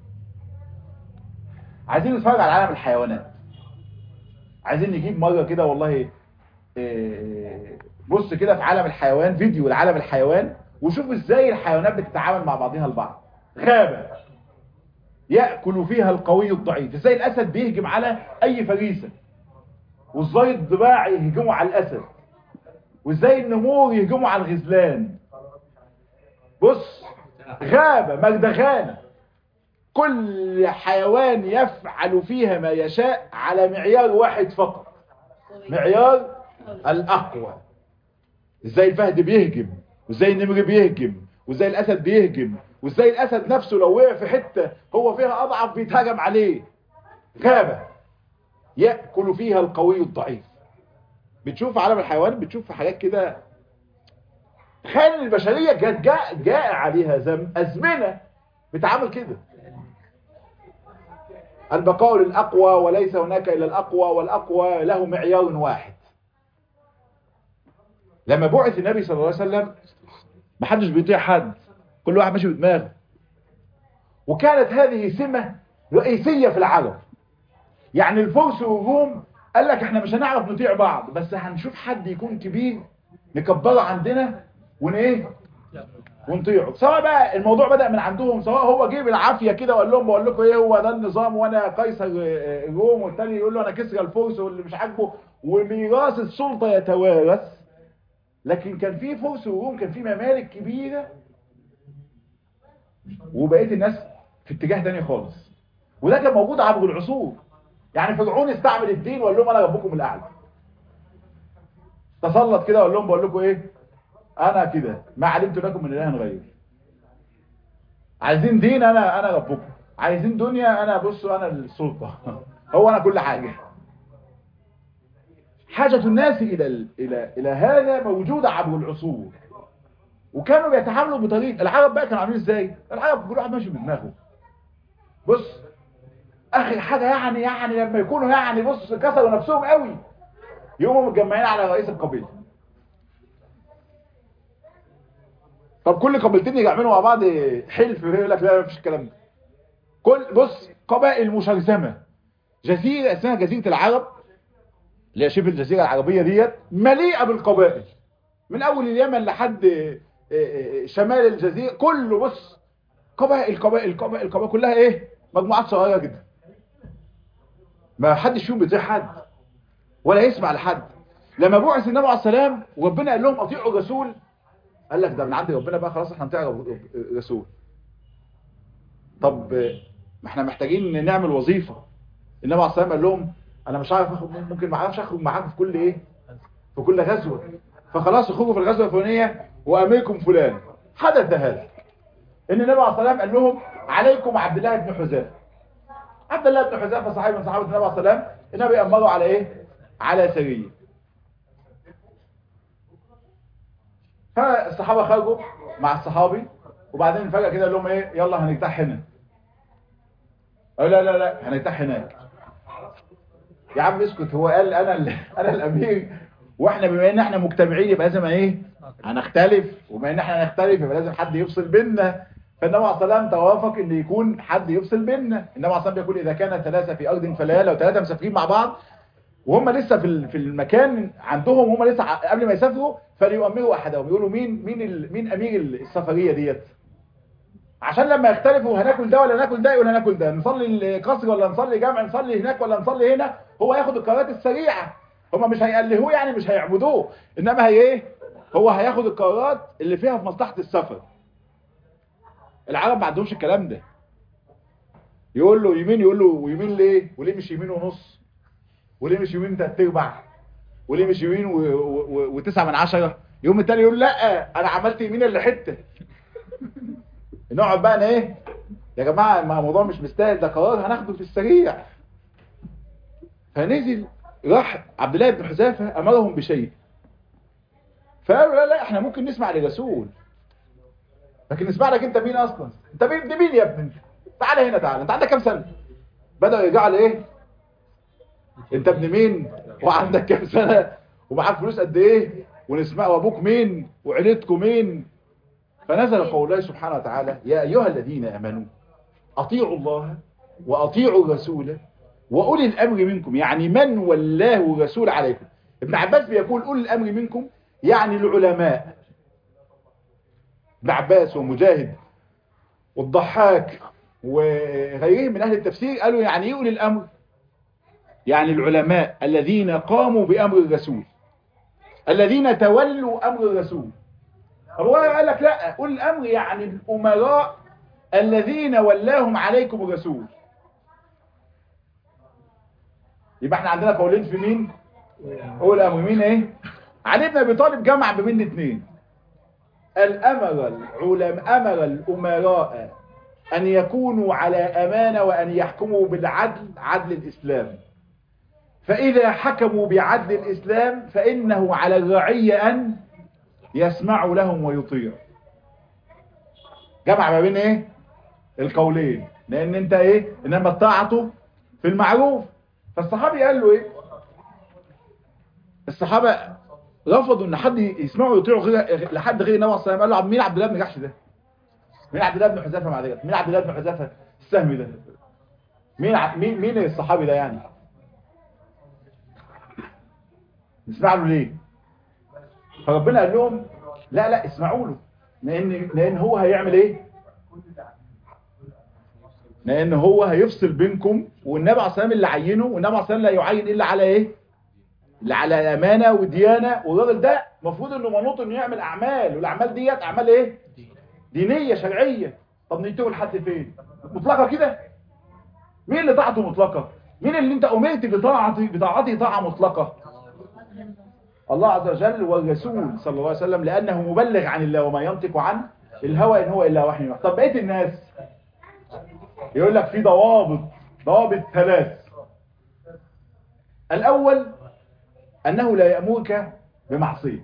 عايزين نتفرج على عالم الحيوانات عايزين نجيب مرة كده والله بص كده في عالم الحيوان فيديو لعالم الحيوان وشوف ازاي الحيوانات بتتعامل مع بعضها البعض غابة يأكل فيها القوي الضعيف ازاي الاسد بيهجم على اي فريسة وازاي الضباع يهجموا على الاسد وازاي النمور يهجموا على الغزلان بص غابة مردغانة كل حيوان يفعل فيها ما يشاء على معيار واحد فقط معيار الأقوى ازاي الفهد بيهجم وازاي النمر بيهجم وازاي الأسد بيهجم وازاي الأسد نفسه لو وقع في حتة هو فيها أضعف بيتهجم عليه غابة يأكل فيها القوي الضعيف بتشوف عالم الحيوان بتشوف حاجات كده تخيل البشرية جاء, جاء, جاء عليها زم أزمنة بتعامل كده البقاء للأقوى وليس هناك إلا الأقوى والأقوى له معيار واحد لما بعث النبي صلى الله عليه وسلم محدش بيطيع حد كل واحد ماشي بدماغه وكانت هذه سمة رئيسية في العرب يعني الفرس والروم قال لك احنا مش هنعرف نطيع بعض بس هنشوف حد يكون كبير نكبره عندنا ون ايه ونطيعه سواء بقى الموضوع بدأ من عندهم سواء هو جه بالعافيه كده وقال لهم بقول لكم ايه هو ده النظام وانا قيصر روم والتاني يقول له انا كسرى الفرس واللي مش عاجبه وميراث السلطه يتوارث لكن كان في فرس وروم كان في ممالك كبيره وبقيه الناس في اتجاه تاني خالص وده كان موجود عبر العصور يعني فرعون استعمل الدين وقال لهم انا ربكم الاعلى تسلط كده وقال لهم بقول لكم ايه انا كده ما علمت لكم من اله غير عايزين دين انا انا ربكم عايزين دنيا انا بصوا انا السلطه هو انا كل حاجه حاجة الناس إلى إلى إلى هذا موجودة عبر العصور وكانوا بيتعاملوا بطريقة العرب بقى كانوا عاملين ازاي العرب كل واحد ماشي بدماغه بص اخر حاجة يعني يعني لما يكونوا يعني بص كسروا نفسهم قوي يقوموا متجمعين على رئيس القبيله طب كل قبيلتين يعملوا مع بعض حلف يقول لك لا مفيش الكلام ده كل بص قبائل مشرذمه جزيره اسمها جزيره العرب اللي هي شبه الجزيره العربيه ديت مليئه بالقبائل من اول اليمن لحد شمال الجزيره كله بص قبائل قبائل قبائل قبائل كلها ايه مجموعات صغيره جدا ما حدش فيهم بيطيع حد ولا يسمع لحد لما بعث النبي عليه السلام وربنا قال لهم اطيعوا الرسول قال لك ده من عند ربنا بقى خلاص احنا هنطيع الرسول طب ما احنا محتاجين نعمل وظيفه النبي عليه السلام قال لهم انا مش عارف اخد ممكن ما اعرفش اخرج معاكم في كل ايه في كل غزوه فخلاص اخرجوا في الغزوه الفلانيه وامركم فلان حدث هذا ان النبي عليه السلام قال لهم عليكم عبد الله بن حذافه عبد الله بن حذافه صحابي من صحابه النبي عليه السلام النبي امره على ايه على سريه فالصحابه خرجوا مع الصحابي وبعدين فجاه كده قال لهم ايه يلا هنجتاح هنا قالوا لا لا لا هنجتاح هناك يا عم اسكت هو قال انا ال- انا الامير واحنا بما ان احنا مجتمعين يبقى لازم ايه هنختلف وبما ان احنا هنختلف يبقى لازم حد يفصل بيننا فالنبي عليه الصلاه والسلام توافق ان يكون حد يفصل بيننا النبي عليه الصلاه والسلام بيقول اذا كان ثلاثه في ارض فلا لو ثلاثه مسافرين مع بعض وهم لسه في ال- في المكان عندهم هم لسه ع- قبل ما يسافروا فليؤمروا احدهم يقولوا مين مين ال- مين امير السفريه ديت عشان لما يختلفوا هناكل ده ولا ناكل ده يقول هناكل ده نصلي القصر ولا نصلي جامع نصلي هناك ولا نصلي هنا هو ياخد القرارات السريعه هما مش هيقلهوه يعني مش هيعبدوه انما هي ايه هو هياخد القرارات اللي فيها في مصلحه السفر العرب ما عندهمش الكلام ده يقول له يمين يقول له ويمين ليه وليه مش يمين ونص وليه مش يمين تلات ارباع وليه مش يمين و- و- و- وتسعة من عشرة يوم التاني يقول لا انا عملت يمين اللي حته نقعد بقى أنا ايه يا جماعه ما الموضوع مش مستاهل ده قرار هناخده في السريع فنزل راح عبد الله بن حذافه امرهم بشيء فقالوا لا لا احنا ممكن نسمع للرسول لكن نسمع لك انت مين اصلا انت مين انت مين يا ابني انت تعالى هنا تعالى انت عندك كام سنه بدأوا يرجعوا لايه انت ابن مين وعندك كام سنه ومعاك فلوس قد ايه ونسمع وابوك مين وعيلتكم مين فنزل قول الله سبحانه وتعالى يا ايها الذين امنوا اطيعوا الله واطيعوا الرسول واولي الامر منكم يعني من ولاه الرسول عليكم ابن عباس بيقول اولي الامر منكم يعني العلماء ابن عباس ومجاهد والضحاك وغيرهم من اهل التفسير قالوا يعني ايه اولي الامر يعني العلماء الذين قاموا بامر الرسول الذين تولوا امر الرسول هو قال لك لا اولي الامر يعني الامراء الذين ولاهم عليكم الرسول يبقى احنا عندنا قولين في مين اولي الامر مين ايه علي بن ابي طالب جمع بين الاثنين الامر العلماء امر الامراء ان يكونوا على امانه وان يحكموا بالعدل عدل الاسلام فاذا حكموا بعدل الاسلام فانه على الرعيه ان يسمعوا لهم ويطيع جمع ما بين ايه القولين لان انت ايه انما الطاعه في المعروف فالصحابي قال له ايه الصحابه رفضوا ان حد يسمعوا ويطيعوا غير لحد غير النبي صلى الله عليه وسلم قال له مين عبد الله بن جحش ده مين عبد الله بن حذافه مع ديت مين عبد الله بن حذافه السهمي ده مين ع... مين مين الصحابي ده يعني نسمع له ليه فربنا قال لهم لا لا اسمعوا له لان لان هو هيعمل ايه لان هو هيفصل بينكم والنبي عليه الصلاه والسلام اللي عينه والنبي عليه الصلاه والسلام لا يعين الا على ايه اللي على امانه وديانه والراجل ده المفروض انه منوط انه يعمل اعمال والاعمال ديت اعمال ايه دينيه شرعيه طب نيته لحد فين مطلقه كده مين اللي طاعته مطلقه مين اللي انت امرت بطاعته بطاعته طاعه مطلقه الله عز وجل والرسول صلى الله عليه وسلم لانه مبلغ عن الله وما ينطق عن الهوى ان هو الا وحي يوحى طب بقيه الناس يقول لك في ضوابط ضوابط ثلاث الاول انه لا يامرك بمعصيه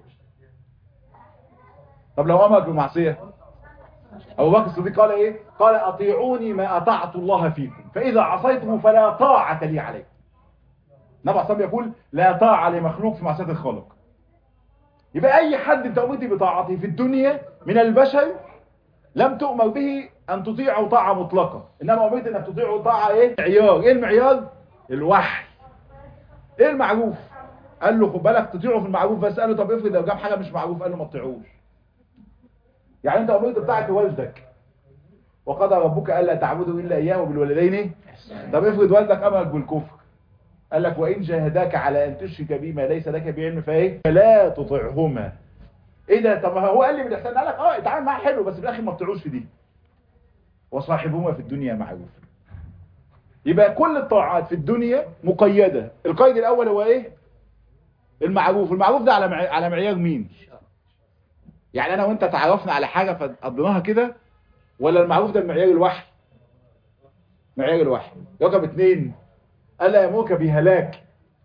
طب لو امرك بمعصيه ابو بكر الصديق قال ايه قال اطيعوني ما اطعت الله فيكم فاذا عصيتم فلا طاعه لي عليكم النبي عليه يقول لا طاعه لمخلوق في معصيه الخالق يبقى اي حد انت امرت بطاعته في الدنيا من البشر لم تؤمر به ان تطيعه طاعه مطلقه انما امرت انك تطيعه طاعه ايه معيار ايه المعيار الوحي ايه المعروف قال له خد بالك تطيعه في المعروف بس قال له طب افرض لو جاب حاجه مش معروف قال له ما تطيعوش يعني انت امرت بتاعت والدك وقضى ربك الا تعبدوا الا اياه وبالوالدين طب افرض والدك امرك بالكفر قال لك وان جاهداك على ان تشرك بي ما ليس لك بعلم فايه فلا تطعهما ايه ده طب ما هو قال لي بالاحسان قال لك اه اتعامل معاه حلو بس في الاخر ما تطيعوش في دي وصاحبهما في الدنيا معروف يبقى كل الطاعات في الدنيا مقيده القيد الاول هو ايه المعروف المعروف ده على مع... على معيار مين يعني انا وانت تعرفنا على حاجه فقضيناها كده ولا المعروف ده المعيار الوحي معيار الوحي رقم اتنين الا يموك بهلاك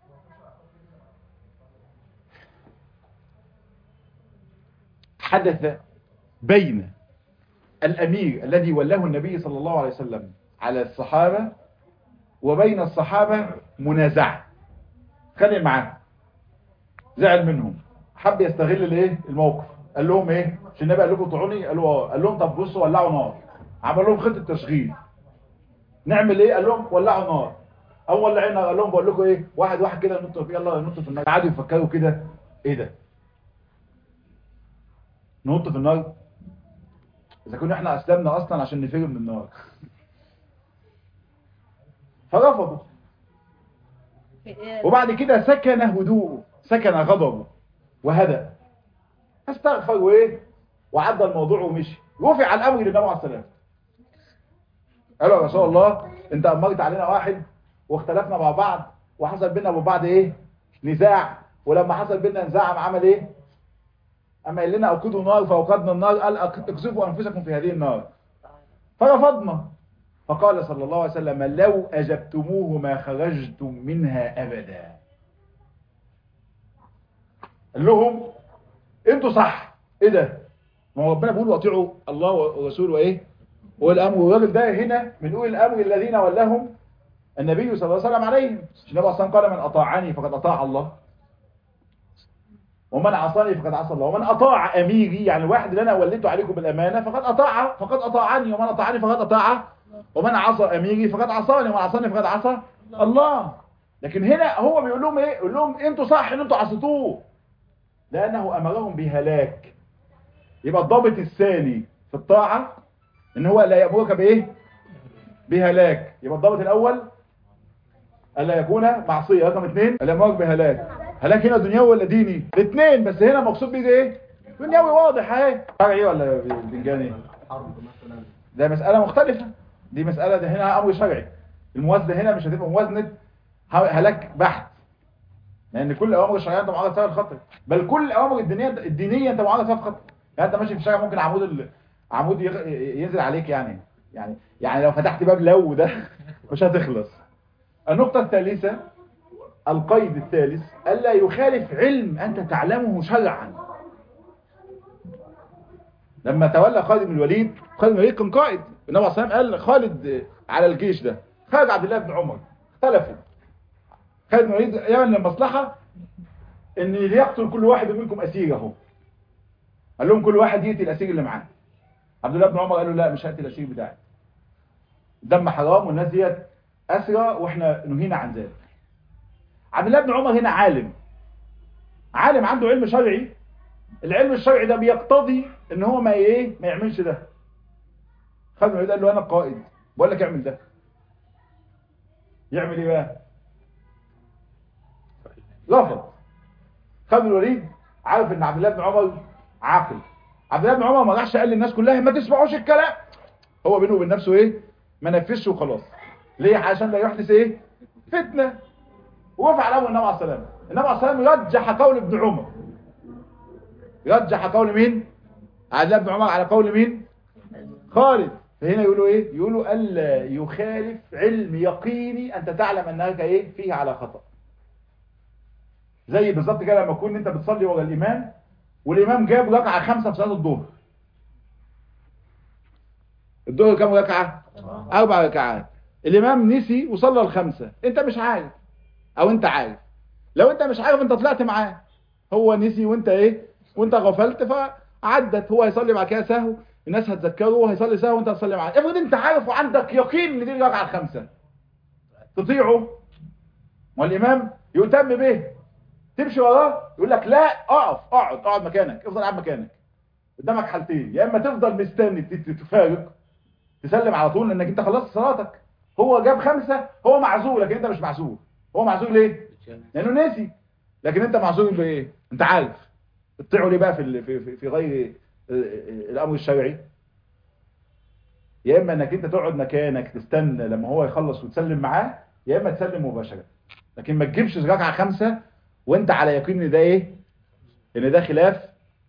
حدث بين الامير الذي ولاه النبي صلى الله عليه وسلم على الصحابه وبين الصحابه منازعه خلي معاه زعل منهم حب يستغل الايه الموقف قال لهم ايه مش النبي قال لكم طعوني قالوا اه قال لهم طب بصوا ولعوا نار عمل لهم خطه تشغيل نعمل ايه قال لهم ولعوا نار اول لعينا قال لهم بقول لكم ايه واحد واحد كده نط يلا نط في النار قعدوا يفكروا كده ايه ده نط في النار اذا كنا احنا اسلمنا اصلا عشان نفر من النار فرفضوا وبعد كده سكن هدوءه سكن غضبه وهدأ استغفر وايه وعدى الموضوع ومشي رفع الامر للنبي عليه السلام قالوا يا رسول الله انت امرت علينا واحد واختلفنا مع بعض وحصل بينا وبين بعض ايه نزاع ولما حصل بينا نزاع عمل ايه اما قال لنا اوقدوا نار فاوقدنا النار قال اقذفوا انفسكم في هذه النار فرفضنا فقال صلى الله عليه وسلم لو اجبتموه ما خرجتم منها ابدا قال لهم انتوا صح ايه ده ما هو ربنا بيقول واطيعوا الله ورسوله ايه هو الامر والراجل ده هنا من اولي الامر الذين ولاهم النبي صلى الله عليه وسلم عليهم النبي اصلا قال من اطاعني فقد اطاع الله ومن عصاني فقد عصى الله ومن اطاع اميري يعني الواحد اللي انا وليته عليكم بالامانه فقد اطاع فقد اطاعني ومن اطاعني فقد اطاع ومن عصى اميري فقد عصاني ومن عصاني فقد عصى الله لكن هنا هو بيقول لهم ايه يقول لهم انتوا صح ان انتوا عصيتوه لانه امرهم بهلاك يبقى الضابط الثاني في الطاعه ان هو لا يامرك بايه بهلاك يبقى الضابط الاول الا يكون معصيه رقم اثنين الا يامرك بهلاك هلاك هنا دنيوي ولا ديني الاثنين بس هنا مقصود بيه ايه دنيوي واضح اهي شرعي ولا بتنجاني ده مساله مختلفه دي مساله ده هنا امر شرعي الموازنه هنا مش هتبقى موازنه هلاك بحت لان كل الاوامر الشرعيه انت معرض فيها الخطر بل كل الاوامر الدينيه الدينيه انت معرض فيها الخطر يعني انت ماشي في الشارع ممكن عمود ال... عمود يغ... ينزل عليك يعني يعني يعني لو فتحت باب لو ده مش هتخلص النقطه الثالثه القيد الثالث الا يخالف علم انت تعلمه شرعا لما تولى خالد بن الوليد خالد بن الوليد كان قائد النبي صلى الله عليه وسلم قال خالد على الجيش ده خالد عبد الله بن عمر اختلفوا خالد بن الوليد يعمل المصلحة ان يقتل كل واحد منكم اسيره قال لهم كل واحد يقتل الاسير اللي معاه عبد الله بن عمر قال له لا مش هقتل الاسير بتاعي دم حرام والناس ديت اسرى واحنا نهينا عن ذلك عبد الله بن عمر هنا عالم عالم عنده علم شرعي العلم الشرعي ده بيقتضي ان هو ما ايه ما يعملش ده خالد بن الوليد قال له انا قائد بقول لك اعمل ده يعمل ايه بقى رفض خالد بن الوليد عارف ان عبد الله بن عمر عاقل عبد الله بن عمر ما راحش قال للناس كلها ما تسمعوش الكلام هو بينه وبين نفسه ايه ما نفذش وخلاص ليه عشان لا يحدث ايه فتنه ووافق على امر النبي عليه الصلاه والسلام النبي عليه الصلاه والسلام رجح قول ابن عمر رجح قول مين عبد الله بن عمر على قول مين خالد فهنا يقولوا ايه يقولوا الا يخالف علم يقيني انت تعلم انك ايه فيه على خطأ زي بالظبط كده لما تكون انت بتصلي ورا الامام والامام جاب ركعه خمسه في صلاه الظهر الظهر كام ركعه اربع ركعات الامام نسي وصلى الخمسه انت مش عارف او انت عارف لو انت مش عارف انت طلعت معاه هو نسي وانت ايه وانت غفلت فعدت هو هيصلي بعد كده سهو الناس هتذكره وهيصلي سهو وانت هتصلي معاه افرض انت عارف وعندك يقين ان دي الركعه الخامسه تطيعه والامام يهتم به تمشي وراه يقول لك لا اقف اقعد اقعد مكانك افضل قاعد مكانك قدامك حالتين يا اما تفضل مستني تفارق تسلم على طول لانك انت خلصت صلاتك هو جاب خمسة هو معذور لكن انت مش معذور هو معذور ليه لانه نسي لكن انت معذور بايه انت عارف تطيعوا ليه بقى في ال- في في- في غير الامر الشرعي يا اما انك انت تقعد مكانك تستنى لما هو يخلص وتسلم معاه يا اما تسلم مباشره لكن ما تجيبش ركعه خمسه وانت على يقين ان ده ايه ان ده خلاف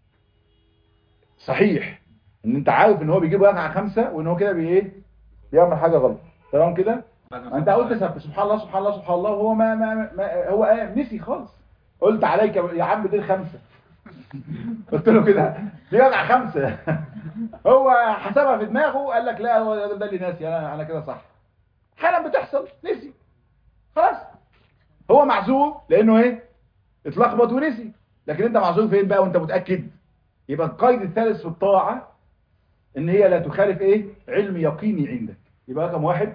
صحيح ان انت عارف ان هو بيجيب ركعه خمسه وان هو كده بي ايه بيعمل حاجه غلط تمام كده انت قلت سب- سبحان الله سبحان الله سبحان الله وهو ما, ما, ما هو آه نسي خالص قلت عليك يا عم دي الخمسه قلت له كده دي ركعه خمسه هو حسبها في دماغه قال لك لا هو ده اللي ناسي انا انا كده صح احيانا بتحصل نسي خلاص هو معذور لانه ايه اتلخبط ونسي لكن انت معذور فين بقى وانت متاكد يبقى القيد الثالث في الطاعه ان هي لا تخالف ايه علم يقيني عندك يبقى رقم واحد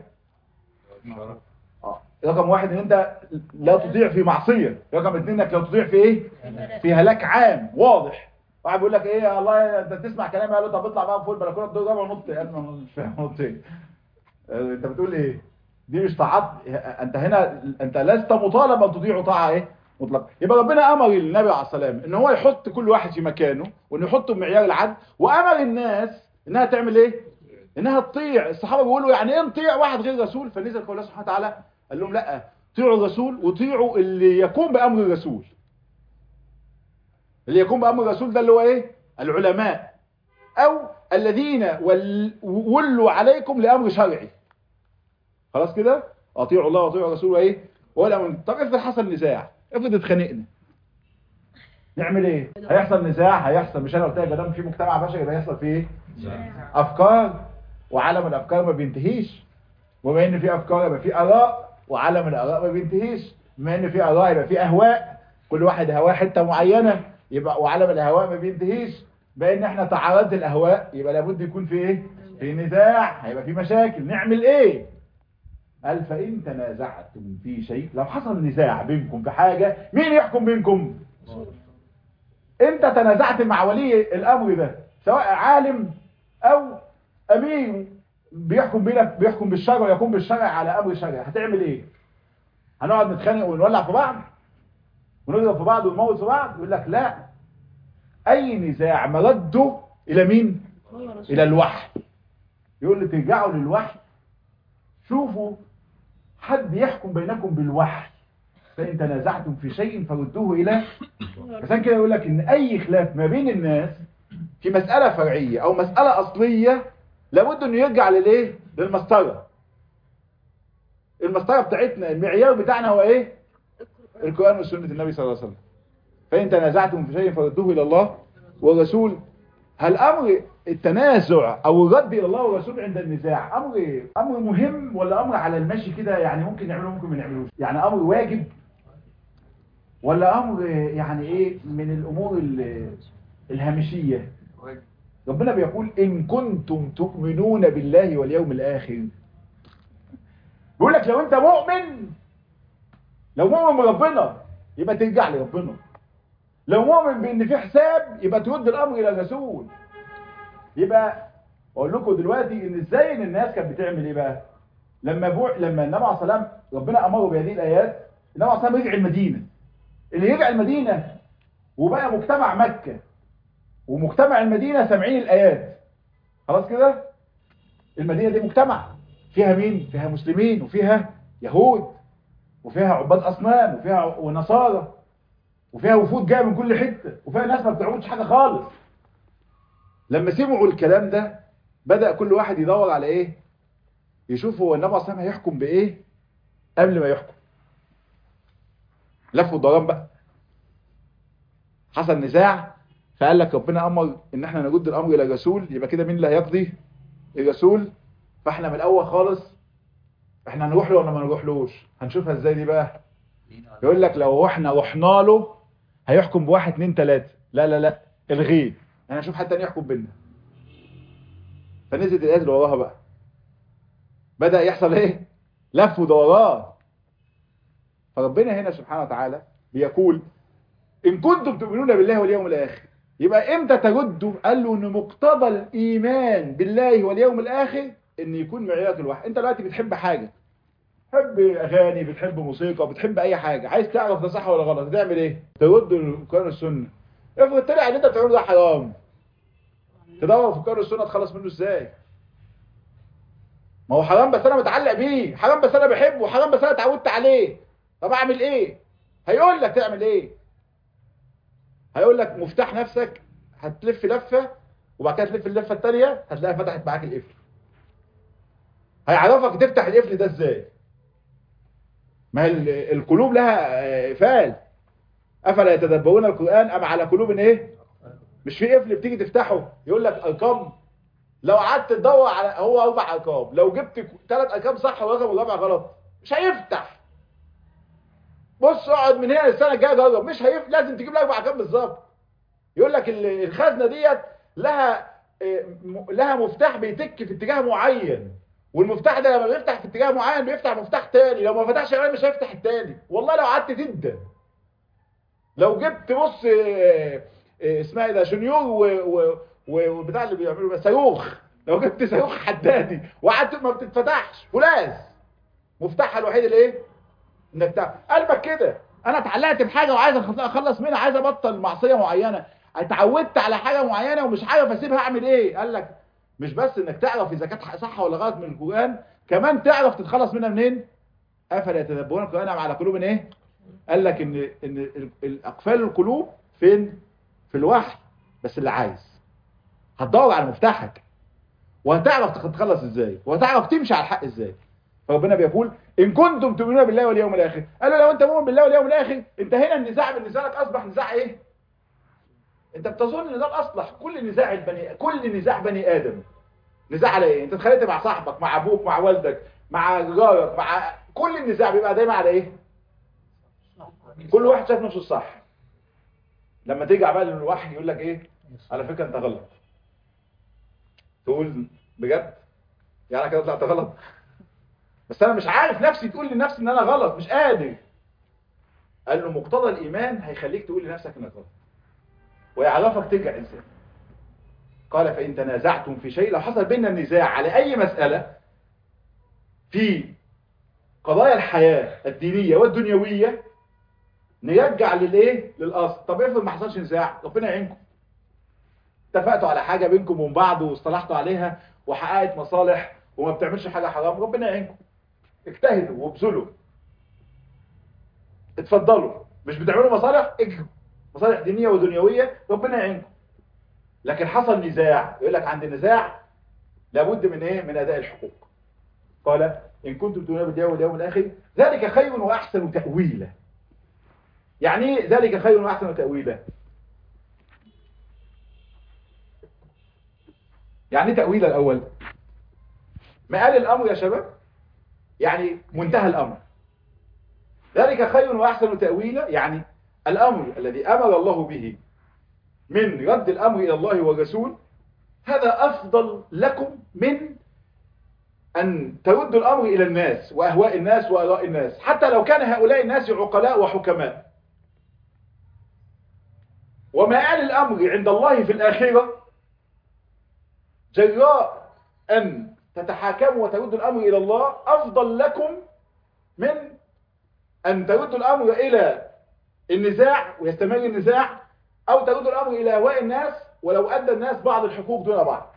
اه رقم واحد ان انت لا تطيع في معصيه رقم اثنين انك لا تطيع في ايه في هلاك عام واضح واحد بيقول لك ايه يا الله انت تسمع كلامي قال له طب اطلع بقى فوق البلكونه الدور الرابع ونط يا ابني أنا مش فاهم نط ايه آه، انت بتقول ايه دي مش طاعات انت هنا انت لست مطالب ان تطيع طاعه ايه مطلق يبقى ربنا امر النبي عليه السلام ان هو يحط كل واحد في مكانه وانه يحطه بمعيار العدل وامر الناس انها تعمل ايه انها تطيع الصحابه بيقولوا يعني ايه نطيع واحد غير رسول فنزل قول الله سبحانه وتعالى قال لهم لا طيعوا الرسول وطيعوا اللي يقوم بامر الرسول اللي يقوم بامر الرسول ده اللي هو ايه العلماء او الذين ول- ولوا عليكم لامر شرعي خلاص كده اطيعوا الله واطيعوا الرسول وايه ولا من طب افرض حصل نزاع افرض اتخانقنا نعمل ايه هيحصل نزاع هيحصل مش انا قلت لك ما دام في مجتمع بشري يبقى هيحصل فيه ايه افكار وعالم الافكار ما بينتهيش وبما ان في افكار يبقى في اراء وعالم الاراء ما بينتهيش بما ان في اراء يبقى في اهواء كل واحد هواه حته معينه يبقى وعالم الاهواء ما بينتهيش بما ان احنا تعارضت الاهواء يبقى لابد يكون في ايه في نزاع هيبقى في مشاكل نعمل ايه قال فان تنازعتم في شيء لو حصل نزاع بينكم في حاجه مين يحكم بينكم انت تنازعت مع ولي الامر ده سواء عالم او امير بيحكم بينك بيحكم بالشرع ويقوم بالشرع على امر شرعي هتعمل ايه هنقعد نتخانق ونولع في بعض ونضرب في بعض ونموت في بعض يقول لك لا اي نزاع مرده الى مين الى الوحي يقول لي ترجعوا للوحي شوفوا حد يحكم بينكم بالوحي فإن تنازعتم في شيء فردوه إلى عشان كده يقول لك إن أي خلاف ما بين الناس في مسألة فرعية أو مسألة أصلية لابد إنه يرجع للإيه؟ للمسطرة المسطرة بتاعتنا المعيار بتاعنا هو إيه؟ القرآن وسنة النبي صلى الله عليه وسلم فإن تنازعتم في شيء فردوه إلى الله والرسول هل أمر التنازع أو الرد إلى الله والرسول عند النزاع أمر أمر مهم ولا أمر على المشي كده يعني ممكن نعمله ممكن ما نعملوش يعني أمر واجب ولا أمر يعني إيه من الأمور ال- الهامشية ربنا بيقول إن كنتم تؤمنون بالله واليوم الآخر بيقول لك لو أنت مؤمن لو مؤمن بربنا يبقى ترجع لربنا لو مؤمن بان في حساب يبقى ترد الامر الى الرسول يبقى اقول لكم دلوقتي ان ازاي ان الناس كانت بتعمل ايه بقى لما بوع لما النبي عليه الصلاه والسلام ربنا امره بهذه الايات النبي عليه الصلاه والسلام رجع المدينه اللي يرجع المدينه وبقى مجتمع مكه ومجتمع المدينه سامعين الايات خلاص كده المدينه دي مجتمع فيها مين فيها مسلمين وفيها يهود وفيها عباد اصنام وفيها ونصارى وفيها وفود جايه من كل حته وفيها ناس ما بتعبدش حاجه خالص لما سمعوا الكلام ده بدأ كل واحد يدور على ايه يشوف هو النبي صلى الله عليه وسلم هيحكم بايه قبل ما يحكم لف ودوران بقى حصل نزاع فقال لك ربنا امر ان احنا نرد الامر الى الرسول يبقى كده مين اللي هيقضي الرسول فاحنا من الاول خالص احنا هنروح له ولا ما نروحلوش هنشوفها ازاي دي بقى يقول لك لو احنا رحنا له هيحكم بواحد اتنين تلاتة لا لا لا الغيه انا اشوف حد تاني يحكم بينا فنزلت الايات اللي وراها بقى بدأ يحصل ايه لف ودوران فربنا هنا سبحانه وتعالى بيقول ان كنتم تؤمنون بالله واليوم الاخر يبقى امتى تردوا قال له ان مقتضى الايمان بالله واليوم الاخر ان يكون معيارك الوحي انت دلوقتي بتحب حاجه بتحب اغاني بتحب موسيقى بتحب اي حاجه عايز تعرف ده صح ولا غلط تعمل ايه ترد القران والسنه افرض طلع اللي انت بتعمله ده حرام تدور في القران والسنه تخلص منه ازاي ما هو حرام بس انا متعلق بيه حرام بس انا بحبه حرام بس انا اتعودت عليه طب اعمل ايه هيقول لك تعمل ايه هيقول لك مفتاح نفسك هتلف لفه وبعد كده تلف اللفه الثانيه هتلاقيها فتحت معاك القفل هيعرفك تفتح القفل ده ازاي ما هي ال- القلوب لها آه، فال افلا يتدبرون القران ام على قلوب ايه مش في قفل بتيجي تفتحه يقول لك ارقام لو قعدت تدور على هو اربع ارقام لو جبت ثلاث ارقام صح والرقم الرابع غلط مش هيفتح بص اقعد من هنا للسنه الجايه جرب مش هيفتح لازم تجيب لك اربع ارقام بالظبط يقول لك ال- الخزنه ديت لها آه، م- لها مفتاح بيتك في اتجاه معين والمفتاح ده لما بيفتح في اتجاه معين بيفتح مفتاح تاني لو ما فتحش كمان مش هيفتح التاني والله لو قعدت تندم لو جبت بص آه، آه، اسمها ايه ده شنيور و- و- و- والبتاع اللي بيعملوا بقى صاروخ لو جبت صاروخ حدادي وقعدت ما بتتفتحش فولاذ مفتاحها الوحيد الايه انك تعمل قلبك كده انا اتعلقت بحاجه وعايز أخلص- اخلص منها عايز ابطل معصيه معينه اتعودت على حاجه معينه ومش عارف اسيبها اعمل ايه قال لك مش بس انك تعرف اذا كانت صح ولا غلط من القران كمان تعرف تتخلص منها منين افلا يتدبرون القران أم على قلوب ايه قال لك ان ان ال- الاقفال القلوب فين في الوحي بس اللي عايز هتدور على مفتاحك وهتعرف تتخلص ازاي وهتعرف تمشي على الحق ازاي فربنا بيقول ان كنتم تؤمنون بالله واليوم الاخر قالوا لو انت مؤمن بالله واليوم الاخر انت هنا النزاع بالنسبه لك اصبح نزاع ايه انت بتظن ان ده الاصلح كل نزاع البني كل نزاع بني ادم نزاع على ايه انت اتخانقت مع صاحبك مع ابوك مع والدك مع جارك مع كل النزاع بيبقى دايما على ايه كل واحد شايف نفسه الصح لما ترجع بقى للوحي يقول لك ايه على فكره انت غلط تقول بجد يعني كده طلعت غلط بس انا مش عارف نفسي تقول لنفسي ان انا غلط مش قادر قال له مقتضى الايمان هيخليك تقول لنفسك انك غلط ويعرفك ترجع ازاي قال فان تنازعتم في شيء لو حصل بيننا نزاع على اي مساله في قضايا الحياه الدينيه والدنيويه نرجع للايه للاصل طب افرض ما حصلش نزاع ربنا يعينكم اتفقتوا على حاجه بينكم وبين بعض واصطلحتوا عليها وحققت مصالح وما بتعملش حاجه حرام ربنا يعينكم اجتهدوا وابذلوا اتفضلوا مش بتعملوا مصالح اجروا مصالح دينيه ودنيويه ربنا يعينكم لكن حصل نزاع يقول لك عند النزاع لابد من ايه من اداء الحقوق قال ان كنتم تؤمنون بالله واليوم الاخر ذلك خير واحسن تاويلا يعني ايه ذلك خير واحسن تاويلا يعني ايه تاويلا الاول مقال الامر يا شباب يعني منتهى الامر ذلك خير واحسن تاويلا يعني الامر الذي امر الله به من رد الامر الى الله والرسول هذا افضل لكم من ان تردوا الامر الى الناس واهواء الناس واراء الناس حتى لو كان هؤلاء الناس عقلاء وحكماء ومآل الامر عند الله في الاخره جراء ان تتحاكموا وتردوا الامر الى الله افضل لكم من ان تردوا الامر الى النزاع ويستمر النزاع او تردوا الامر الى هواء الناس ولو ادى الناس بعض الحقوق دون بعض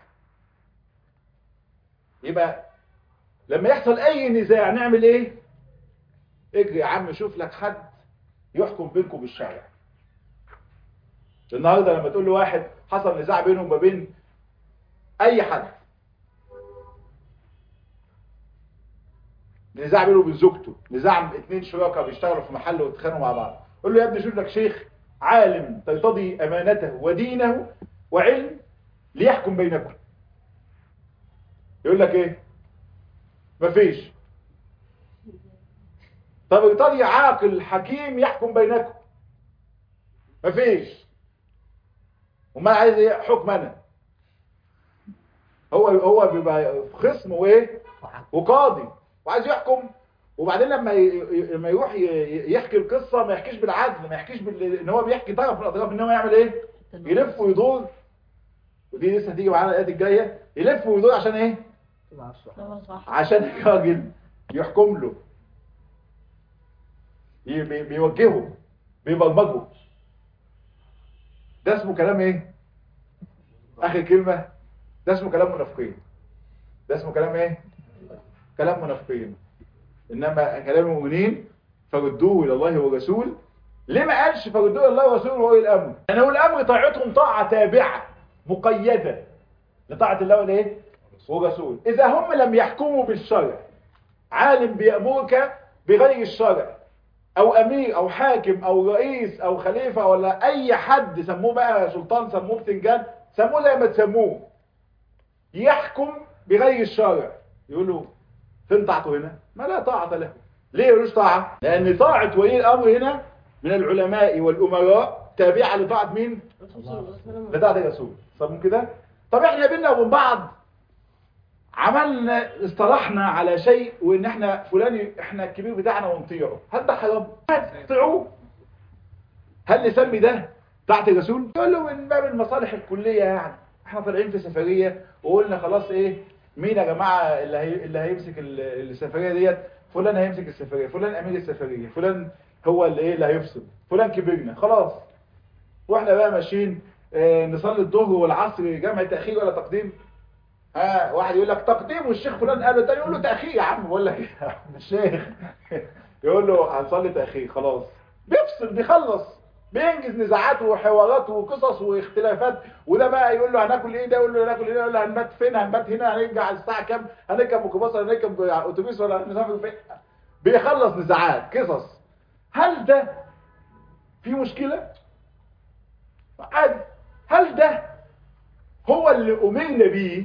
يبقى لما يحصل اي نزاع نعمل ايه اجري يا عم شوف لك حد يحكم بينكم بالشرع النهارده لما تقول له واحد حصل نزاع بينهم وما بين اي حد نزاع بينه وبين زوجته نزاع اتنين شركاء بيشتغلوا في محل واتخانقوا مع بعض قول له يا ابني شوف لك شيخ عالم ترتضي امانته ودينه وعلم ليحكم بينكم يقول لك ايه مفيش طب ارتضي عاقل حكيم يحكم بينكم مفيش وما عايز ايه حكم انا هو هو بيبقى خصم وايه وقاضي وعايز يحكم وبعدين لما ي- ي- لما يروح ي- يحكي القصه ما يحكيش بالعدل ما يحكيش بال... ان هو بيحكي طرف من الاطراف ان هو يعمل ايه يلف ويدور ودي لسه هتيجي معانا الايات الجايه يلف ويدور عشان ايه هو صح عشان الراجل يحكم له ي- بي- بيوجهه بيبرمجه ده اسمه كلام ايه اخر كلمة ده اسمه كلام منافقين ده اسمه كلام ايه كلام منافقين انما كلام المؤمنين فردوه الى الله والرسول ليه ما قالش فردوه الى الله والرسول وهو الامر لان هو الامر طاعتهم طاعة تابعة مقيدة لطاعة الله والايه والرسول اذا هم لم يحكموا بالشرع عالم بيأمرك بغير الشرع او امير او حاكم او رئيس او خليفة ولا اي حد سموه بقى سلطان سموه بتنجان سموه زي ما تسموه يحكم بغير الشرع يقولوا فين طاعته هنا ما لا طاعة له ليه ملوش طاعة لان طاعة ولي الامر هنا من العلماء والامراء تابعة لطاعة مين لطاعة الرسول طب كده طب احنا بينا وبين بعض عملنا اصطلحنا على شيء وان احنا فلان احنا الكبير بتاعنا ونطيعه هل ده حرام تطيعوه هل نسمي ده طاعة الرسول يقول له من باب المصالح الكلية يعني احنا طالعين في سفرية وقلنا خلاص ايه مين يا جماعة اللي, هي... اللي هيمسك ال- السفرية ديت فلان هيمسك السفرية فلان امير السفرية فلان هو اللي ايه اللي هيفصل فلان كبرنا خلاص واحنا بقى ماشيين اه نصلي الظهر والعصر جمع تأخير ولا تقديم ها واحد يقول لك تقديم والشيخ فلان قال له التاني يقول له تأخير يا عم بقول لك إيه يا عم الشيخ يقول له هنصلي تأخير خلاص بيفصل بيخلص بينجز نزاعات وحوارات وقصص واختلافات وده بقى يقول له هناكل ايه ده يقول له هناكل ايه ده يقول له هنبات فين هنبات هنا هنرجع الساعه كام هنركب ميكروباص ولا هنركب اتوبيس ولا هنسافر فين بيخلص نزاعات قصص هل ده في مشكله عادي هل ده هو اللي امرنا بيه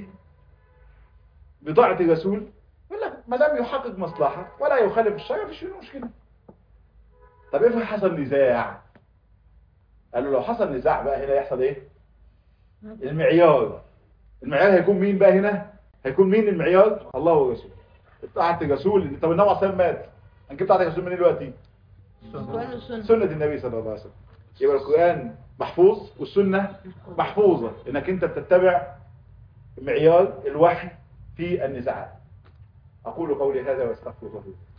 بطاعه الرسول يقول لك ما دام يحقق مصلحه ولا يخالف الشرع مفيش فيه مشكله طب افرض حصل نزاع قالوا لو حصل نزاع بقى هنا يحصل ايه المعيار المعيار هيكون مين بقى هنا هيكون مين المعيار الله ورسوله طاعه الرسول طب النبي صلى الله عليه وسلم مات هنجيب طاعه الرسول منين دلوقتي القرآن والسنة سنه النبي صلى الله عليه وسلم يبقى القران محفوظ والسنه محفوظه انك انت بتتبع معيار الوحي في النزاعات اقول قولي هذا واستغفر الله لي.